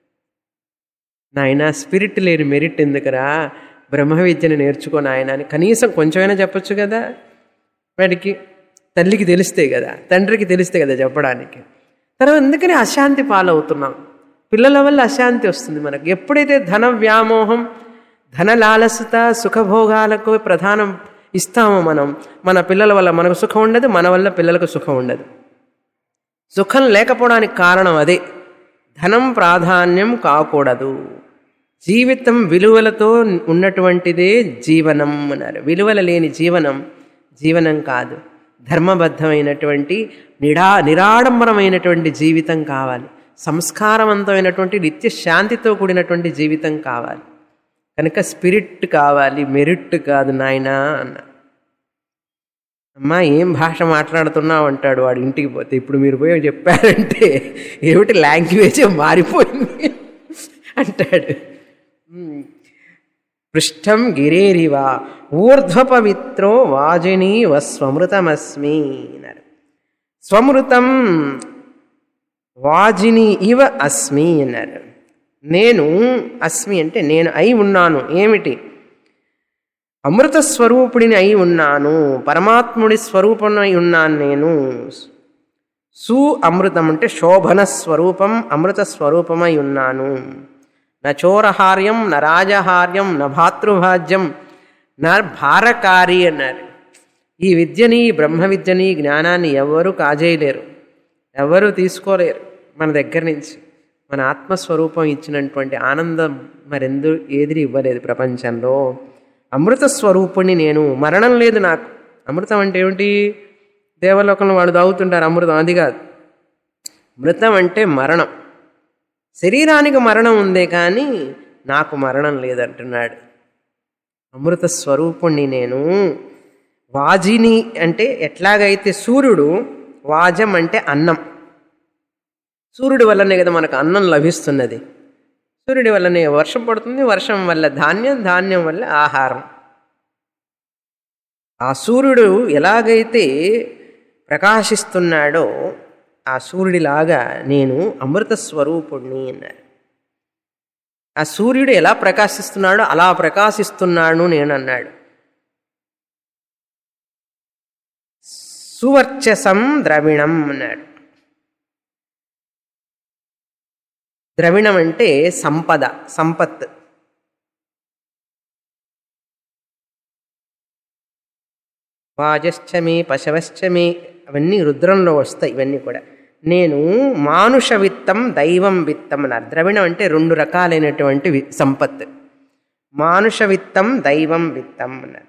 [SPEAKER 1] నాయన స్పిరిట్ లేని మెరిట్ ఎందుకురా బ్రహ్మ విద్యను నేర్చుకో నాయన అని కనీసం కొంచెమైనా చెప్పొచ్చు కదా వాడికి తల్లికి తెలిస్తే కదా తండ్రికి తెలిస్తే కదా చెప్పడానికి తర్వాత అందుకని అశాంతి పాలవుతున్నాం పిల్లల వల్ల అశాంతి వస్తుంది మనకు ఎప్పుడైతే ధన వ్యామోహం ధన లాలసత సుఖభోగాలకు ప్రధానం ఇస్తామో మనం మన పిల్లల వల్ల మనకు సుఖం ఉండదు మన వల్ల పిల్లలకు సుఖం ఉండదు సుఖం లేకపోవడానికి కారణం అదే ధనం ప్రాధాన్యం కాకూడదు జీవితం విలువలతో ఉన్నటువంటిదే జీవనం అన్నారు విలువల లేని జీవనం జీవనం కాదు ధర్మబద్ధమైనటువంటి నిడా నిరాడంబరమైనటువంటి జీవితం కావాలి సంస్కారవంతమైనటువంటి నిత్య శాంతితో కూడినటువంటి జీవితం కావాలి కనుక స్పిరిట్ కావాలి మెరిట్ కాదు నాయనా అన్న అమ్మా ఏం భాష మాట్లాడుతున్నావు అంటాడు వాడు ఇంటికి పోతే ఇప్పుడు మీరు పోయి చెప్పారంటే ఏమిటి లాంగ్వేజే మారిపోయింది అంటాడు ఉమ్. పృష్ఠం గిరేరివా ఊర్ధ్వపవిత్రో వాజిని స్వమృతమస్మి అన్నారు స్వమృతం వాజిని ఇవ అస్మి అన్నారు నేను అస్మి అంటే నేను అయి ఉన్నాను ఏమిటి అమృత స్వరూపుడిని అయి ఉన్నాను పరమాత్ముడి స్వరూపమై ఉన్నాను నేను సు అమృతం అంటే శోభన స్వరూపం అమృత స్వరూపమై ఉన్నాను న చోరహార్యం న రాజహార్యం న భాతృభాజ్యం న భారకారి అన్నారు ఈ విద్యని ఈ బ్రహ్మ విద్యని ఈ జ్ఞానాన్ని ఎవరు కాజేయలేరు ఎవరు తీసుకోలేరు మన దగ్గర నుంచి మన ఆత్మస్వరూపం ఇచ్చినటువంటి ఆనందం మరెందు ఏది ఇవ్వలేదు ప్రపంచంలో అమృత స్వరూపుణ్ణి నేను మరణం లేదు నాకు అమృతం అంటే ఏమిటి దేవలోకంలో వాళ్ళు తాగుతుంటారు అమృతం అది కాదు మృతం అంటే మరణం శరీరానికి మరణం ఉందే కానీ నాకు మరణం లేదంటున్నాడు అమృత స్వరూపుణ్ణి నేను వాజిని అంటే ఎట్లాగైతే సూర్యుడు వాజం అంటే అన్నం సూర్యుడి వల్లనే కదా మనకు అన్నం లభిస్తున్నది సూర్యుడి వల్లనే వర్షం పడుతుంది వర్షం వల్ల ధాన్యం ధాన్యం వల్ల ఆహారం ఆ సూర్యుడు ఎలాగైతే ప్రకాశిస్తున్నాడో ఆ సూర్యుడిలాగా నేను అమృత స్వరూపుణ్ణి అన్నారు ఆ సూర్యుడు ఎలా ప్రకాశిస్తున్నాడో అలా ప్రకాశిస్తున్నాను నేను అన్నాడు సువర్చసం ద్రవిణం అన్నాడు ద్రవిణం అంటే సంపద సంపత్ వాజశ్చమి పశవశ్చమి అవన్నీ రుద్రంలో వస్తాయి ఇవన్నీ కూడా నేను మానుష విత్తం దైవం విత్తం అన్నారు ద్రవిణం అంటే రెండు రకాలైనటువంటి వి- సంపత్ మానుష విత్తం దైవం విత్తం అన్నారు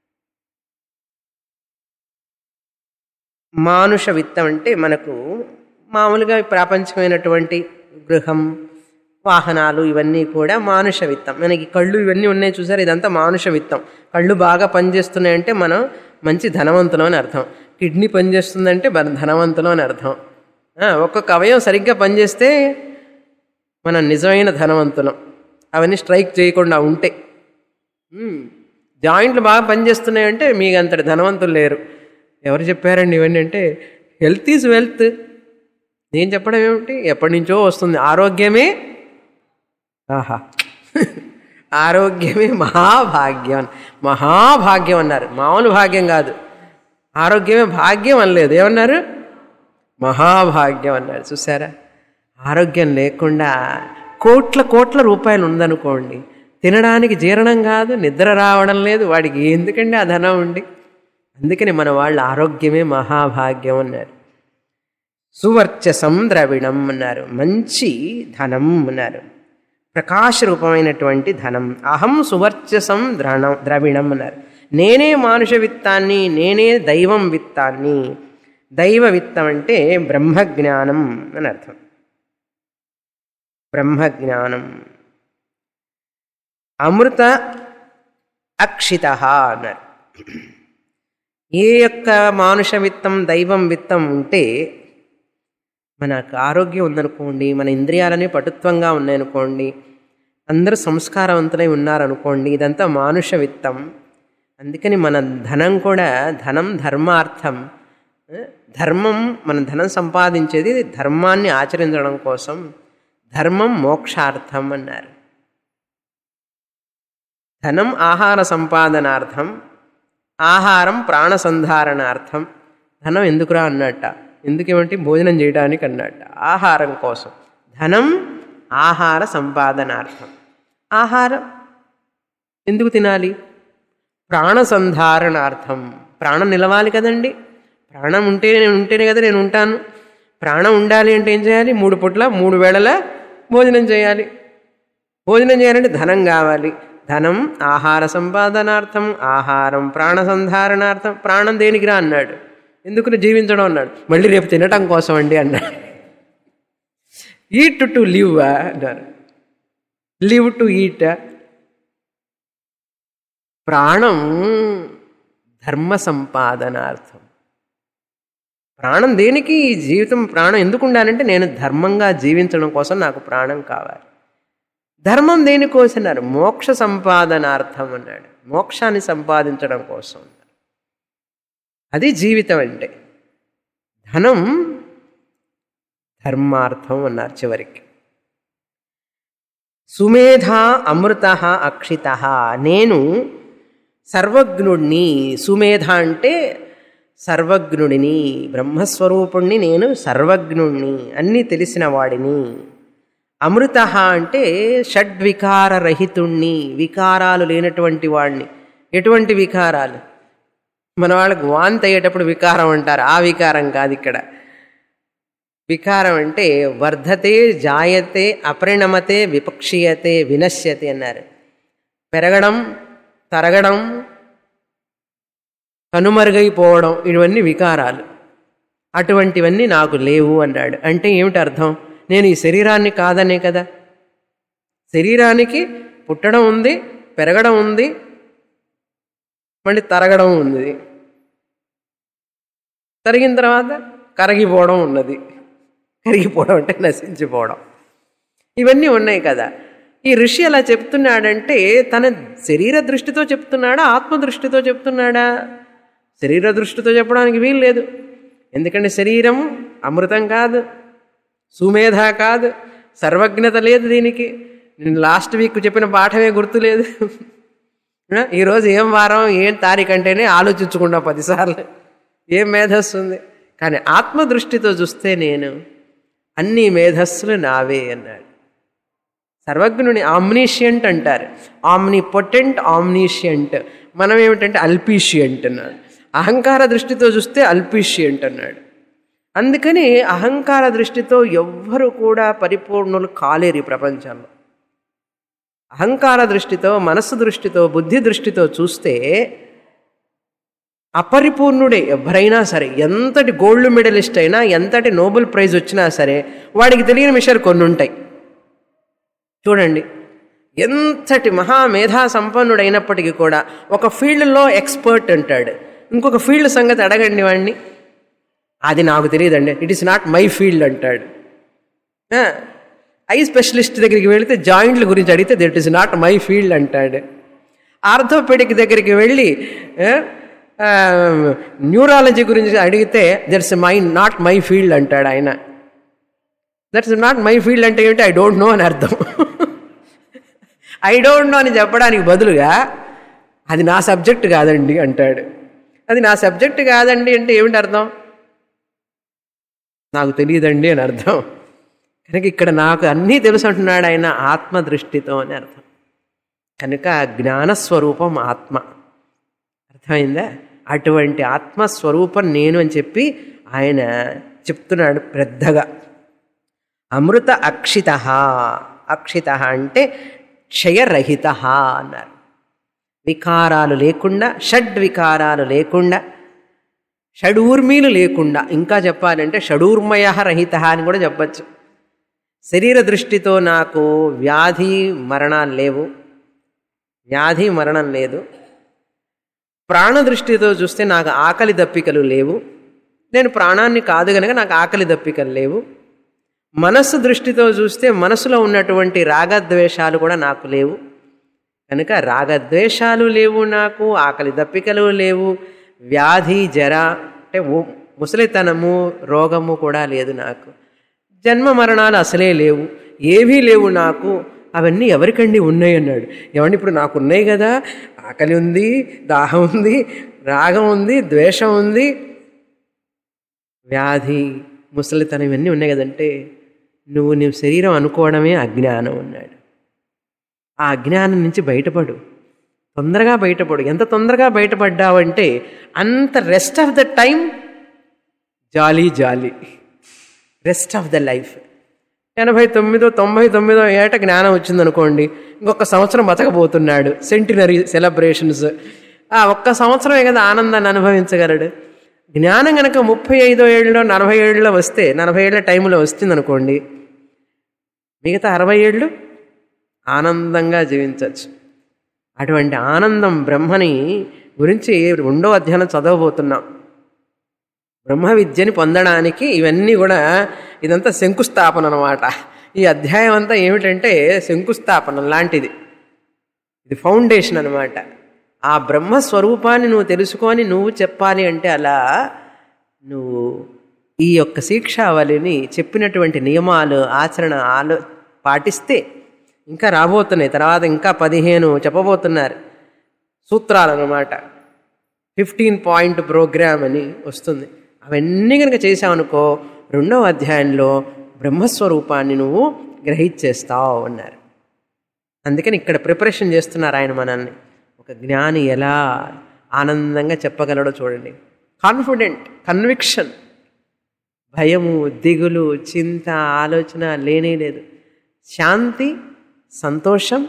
[SPEAKER 1] మానుష విత్తం అంటే మనకు మామూలుగా ప్రాపంచికమైనటువంటి గృహం వాహనాలు ఇవన్నీ కూడా మానుష విత్తం మనకి కళ్ళు ఇవన్నీ ఉన్నాయి చూసారు ఇదంతా మానుష విత్తం కళ్ళు బాగా పనిచేస్తున్నాయంటే మనం మంచి ధనవంతులం అని అర్థం కిడ్నీ పనిచేస్తుందంటే మన ధనవంతులం అని అర్థం ఆ, ఒక్కొక్క అవయవం సరిగ్గా పనిచేస్తే మనం నిజమైన ధనవంతులం అవన్నీ స్ట్రైక్ చేయకుండా ఉంటే మ్మ్. జాయింట్లు బాగా పనిచేస్తున్నాయంటే మీకు అంతటి ధనవంతులు లేరు ఎవరు చెప్పారండి ఇవన్నీ అంటే హెల్త్ ఈజ్ వెల్త్ నేను చెప్పడం ఏమిటి ఎప్పటి నుంచో వస్తుంది ఆరోగ్యమే ఆహా ఆరోగ్యమే మహాభాగ్యం మహాభాగ్యం అన్నారు మామూలు భాగ్యం కాదు ఆరోగ్యమే భాగ్యం అనలేదు ఏమన్నారు మహాభాగ్యం అన్నారు చూసారా ఆరోగ్యం లేకుండా కోట్ల కోట్ల రూపాయలు ఉందనుకోండి తినడానికి జీర్ణం కాదు నిద్ర రావడం లేదు వాడికి ఎందుకండి ఆ ధనం ఉండి అందుకని మన వాళ్ళ ఆరోగ్యమే మహాభాగ్యం అన్నారు సువర్చసం ద్రవిణం అన్నారు మంచి ధనం అన్నారు ప్రకాశ రూపమైనటువంటి ధనం అహం సువర్చసం ద్రణం ద్రవిణం అన్నారు నేనే మానుష విత్తాన్ని నేనే దైవం విత్తాన్ని దైవ విత్తం అంటే బ్రహ్మజ్ఞానం అని అర్థం బ్రహ్మజ్ఞానం అమృత అక్షిత అన్నారు ఏ యొక్క మానుష విత్తం దైవం విత్తం ఉంటే మనకు ఆరోగ్యం ఉందనుకోండి మన ఇంద్రియాలని పటుత్వంగా ఉన్నాయనుకోండి అందరూ సంస్కారవంతులై ఉన్నారనుకోండి ఇదంతా మానుష విత్తం అందుకని మన ధనం కూడా ధనం ధర్మార్థం ఆ, ధర్మం మన ధనం సంపాదించేది ధర్మాన్ని ఆచరించడం కోసం ధర్మం మోక్షార్థం అన్నారు ధనం ఆహార సంపాదనార్థం ఆహారం ప్రాణసంధారణార్థం ధనం ఎందుకురా అన్నట్ట ఎందుకేమంటే భోజనం చేయడానికి అన్నట్ట ఆహారం కోసం ధనం ఆహార సంపాదనార్థం ఆహారం ఎందుకు తినాలి ప్రాణసంధారణార్థం ప్రాణం నిలవాలి కదండి ప్రాణం ఉంటే నేను ఉంటేనే కదా నేను ఉంటాను ప్రాణం ఉండాలి అంటే ఏం చేయాలి మూడు పుట్ల మూడు వేళల భోజనం చేయాలి భోజనం చేయాలంటే ధనం కావాలి ధనం ఆహార సంపాదనార్థం ఆహారం ప్రాణసంధారణార్థం ప్రాణం దేనికిరా అన్నాడు ఎందుకు జీవించడం అన్నాడు మళ్ళీ రేపు తినటం కోసం అండి అన్నాడు ఈట్ టు లివ్ అన్నారు లివ్ టు ఈట్ ప్రాణం ధర్మ సంపాదనార్థం ప్రాణం దేనికి ఈ జీవితం ప్రాణం ఎందుకు ఉండాలంటే నేను ధర్మంగా జీవించడం కోసం నాకు ప్రాణం కావాలి ధర్మం దేనికోసం అన్నారు మోక్ష సంపాదనార్థం అన్నాడు మోక్షాన్ని సంపాదించడం కోసం అన్నాడు అది జీవితం అంటే ధనం ధర్మార్థం అన్నారు చివరికి సుమేధ అమృత అక్షిత నేను సర్వజ్ఞుణ్ణి సుమేధ అంటే సర్వజ్ఞుడిని బ్రహ్మస్వరూపుణ్ణి నేను సర్వజ్ఞుణ్ణి అన్నీ తెలిసిన వాడిని అమృత అంటే షడ్వికార రహితుణ్ణి వికారాలు లేనటువంటి వాడిని ఎటువంటి వికారాలు మన వాళ్ళకి వాంతి అయ్యేటప్పుడు వికారం అంటారు ఆ వికారం కాదు ఇక్కడ వికారం అంటే వర్ధతే జాయతే అపరిణమతే విపక్షీయతే వినశ్యతే అన్నారు పెరగడం తరగడం కనుమరుగైపోవడం ఇవన్నీ వికారాలు అటువంటివన్నీ నాకు లేవు అన్నాడు అంటే ఏమిటి అర్థం నేను ఈ శరీరాన్ని కాదనే కదా శరీరానికి పుట్టడం ఉంది పెరగడం ఉంది మళ్ళీ తరగడం ఉంది తరిగిన తర్వాత కరిగిపోవడం ఉన్నది కరిగిపోవడం అంటే నశించిపోవడం ఇవన్నీ ఉన్నాయి కదా ఈ ఋషి అలా చెప్తున్నాడంటే తన శరీర దృష్టితో చెప్తున్నాడా ఆత్మ దృష్టితో చెప్తున్నాడా శరీర దృష్టితో చెప్పడానికి వీలు లేదు ఎందుకంటే శరీరం అమృతం కాదు సుమేధ కాదు సర్వజ్ఞత లేదు దీనికి నేను లాస్ట్ వీక్ చెప్పిన పాఠమే గుర్తులేదు ఆ, ఈరోజు ఏం వారం ఏం తారీఖు అంటేనే ఆలోచించుకున్నా పదిసార్లు ఏం మేధస్సు ఉంది కానీ ఆత్మ దృష్టితో చూస్తే నేను అన్ని మేధస్సులు నావే అన్నాడు సర్వజ్ఞుని ఆమ్నీషియంట్ అంటారు ఆమ్ని పొటెంట్ ఆమ్నీషియంట్ మనం ఏమిటంటే అల్పీషియంట్ అన్నాడు అహంకార దృష్టితో చూస్తే అల్పిషియంట్ అన్నాడు అందుకని అహంకార దృష్టితో ఎవ్వరు కూడా పరిపూర్ణులు కాలేరు ఈ ప్రపంచంలో అహంకార దృష్టితో మనస్సు దృష్టితో బుద్ధి దృష్టితో చూస్తే అపరిపూర్ణుడే ఎవరైనా సరే ఎంతటి గోల్డ్ మెడలిస్ట్ అయినా ఎంతటి నోబెల్ ప్రైజ్ వచ్చినా సరే వాడికి తెలియని విషయాలు కొన్ని ఉంటాయి చూడండి ఎంతటి మహామేధా సంపన్నుడైనప్పటికీ కూడా ఒక ఫీల్డ్లో ఎక్స్పర్ట్ అంటాడు ఇంకొక ఫీల్డ్ సంగతి అడగండి వాడిని అది నాకు తెలియదండి it is not my field అంటాడు ఐ స్పెషలిస్ట్ దగ్గరికి వెళితే జాయింట్ల గురించి అడిగితే that is not my field అంటాడు ఆర్థోపెడిక్ దగ్గరికి వెళ్ళి న్యూరాలజీ గురించి అడిగితే that's my not my field అంటాడు ఆయన దట్స్ నాట్ మై ఫీల్డ్ అంటే ఏమిటి ఐ డోంట్ నో అని అర్థం ఐ డోంట్ నో అని చెప్పడానికి బదులుగా అది నా సబ్జెక్ట్ కాదండి అంటాడు అది నా సబ్జెక్ట్ కాదండి అంటే ఏమిటి అర్థం నాకు తెలియదండి అని అర్థం కనుక ఇక్కడ నాకు అన్నీ తెలుసు అంటున్నాడు ఆయన ఆత్మదృష్టితో అని అర్థం కనుక జ్ఞానస్వరూపం ఆత్మ అర్థమైందా అటువంటి ఆత్మస్వరూపం నేను అని చెప్పి ఆయన చెప్తున్నాడు పెద్దగా అమృత అక్షిత అక్షిత అంటే క్షయరహిత అన్నారు వికారాలు లేకుండా షడ్ వికారాలు లేకుండా షడూర్మీలు లేకుండా ఇంకా చెప్పాలంటే షడూర్మయ రహిత అని కూడా చెప్పచ్చు శరీర దృష్టితో నాకు వ్యాధి మరణాలు లేవు వ్యాధి మరణం లేదు ప్రాణ దృష్టితో చూస్తే నాకు ఆకలి దప్పికలు లేవు నేను ప్రాణాన్ని కాదు కనుక నాకు ఆకలి దప్పికలు లేవు మనస్సు దృష్టితో చూస్తే మనసులో ఉన్నటువంటి రాగద్వేషాలు కూడా నాకు లేవు కనుక రాగద్వేషాలు లేవు నాకు ఆకలి దప్పికలు లేవు వ్యాధి జర అంటే ముసలితనము రోగము కూడా లేదు నాకు జన్మ మరణాలు అసలే లేవు ఏవీ లేవు నాకు అవన్నీ ఎవరికండి ఉన్నాయి అన్నాడు ఏమండి ఇప్పుడు నాకు ఉన్నాయి కదా ఆకలి ఉంది దాహం ఉంది రాగం ఉంది ద్వేషం ఉంది వ్యాధి ముసలితనం ఇవన్నీ ఉన్నాయి కదంటే నువ్వు నీ శరీరం అనుకోవడమే అజ్ఞానం అన్నాడు ఆ అజ్ఞానం నుంచి బయటపడు తొందరగా బయటపడు ఎంత తొందరగా బయటపడ్డావంటే అంత rest of the time jolly jolly rest of the life ఎనభై తొమ్మిదో తొంభై తొమ్మిదో ఏట జ్ఞానం వచ్చిందనుకోండి ఇంకొక సంవత్సరం బతకబోతున్నాడు సెంటినరీ సెలబ్రేషన్స్ ఆ ఒక్క సంవత్సరమే కదా ఆనందాన్ని అనుభవించగలడు జ్ఞానం కనుక ముప్పై ఐదో ఏళ్ళలో నలభై ఏళ్ళలో వస్తే నలభై ఏళ్ళ టైంలో వస్తుందనుకోండి మిగతా అరవై ఏళ్ళు ఆనందంగా జీవించవచ్చు అటువంటి ఆనందం బ్రహ్మని గురించి రెండో అధ్యాయం చదవబోతున్నాం బ్రహ్మ విద్యని పొందడానికి ఇవన్నీ కూడా ఇదంతా శంకుస్థాపన అనమాట ఈ అధ్యాయం అంతా ఏమిటంటే శంకుస్థాపన లాంటిది ఇది ఫౌండేషన్ అనమాట ఆ బ్రహ్మస్వరూపాన్ని నువ్వు తెలుసుకొని నువ్వు చెప్పాలి అంటే అలా నువ్వు ఈ యొక్క శిక్షావళిని చెప్పినటువంటి నియమాలు ఆచరణ ఆలో పాటిస్తే ఇంకా రాబోతున్నాయి తర్వాత ఇంకా పదిహేను చెప్పబోతున్నారు సూత్రాలు అనమాట ఫిఫ్టీన్ పాయింట్ ప్రోగ్రామ్ అని వస్తుంది అవన్నీ కనుక చేసావనుకో రెండవ అధ్యాయంలో బ్రహ్మస్వరూపాన్ని నువ్వు గ్రహించేస్తావు అన్నారు అందుకని ఇక్కడ ప్రిపరేషన్ చేస్తున్నారు ఆయన మనల్ని ఒక జ్ఞాని ఎలా ఆనందంగా చెప్పగలడో చూడండి కాన్ఫిడెంట్ కన్విక్షన్ భయము దిగులు చింత ఆలోచన లేనే లేదు శాంతి సంతోషం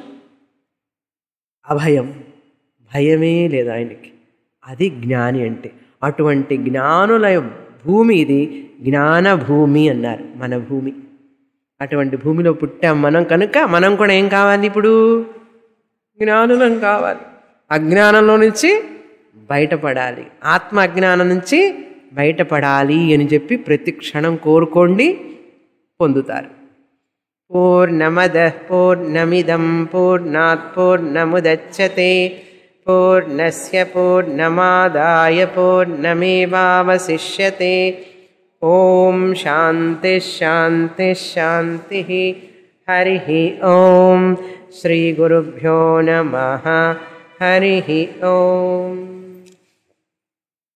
[SPEAKER 1] అభయం భయమే లేదు ఆయనకి అది జ్ఞాని అంటే అటువంటి జ్ఞానుల భూమి ఇది జ్ఞాన భూమి అన్నారు మన భూమి అటువంటి భూమిలో పుట్టాం మనం కనుక మనం కూడా ఏం కావాలి ఇప్పుడు జ్ఞానులం కావాలి అజ్ఞానంలో నుంచి బయటపడాలి ఆత్మ అజ్ఞానం నుంచి బయటపడాలి అని చెప్పి ప్రతి క్షణం కోరుకోండి పొందుతారు పూర్ణమద పూర్ణమిదం పూర్ణాత్ పూర్ణముదచ్చతే పూర్ణస్య పూర్ణమాదాయ పూర్ణమేవావశిష్యతే ఓం శాంతి శాంతి శాంతి హరి ఓం శ్రీ గురుభ్యో నమ హరి ఓం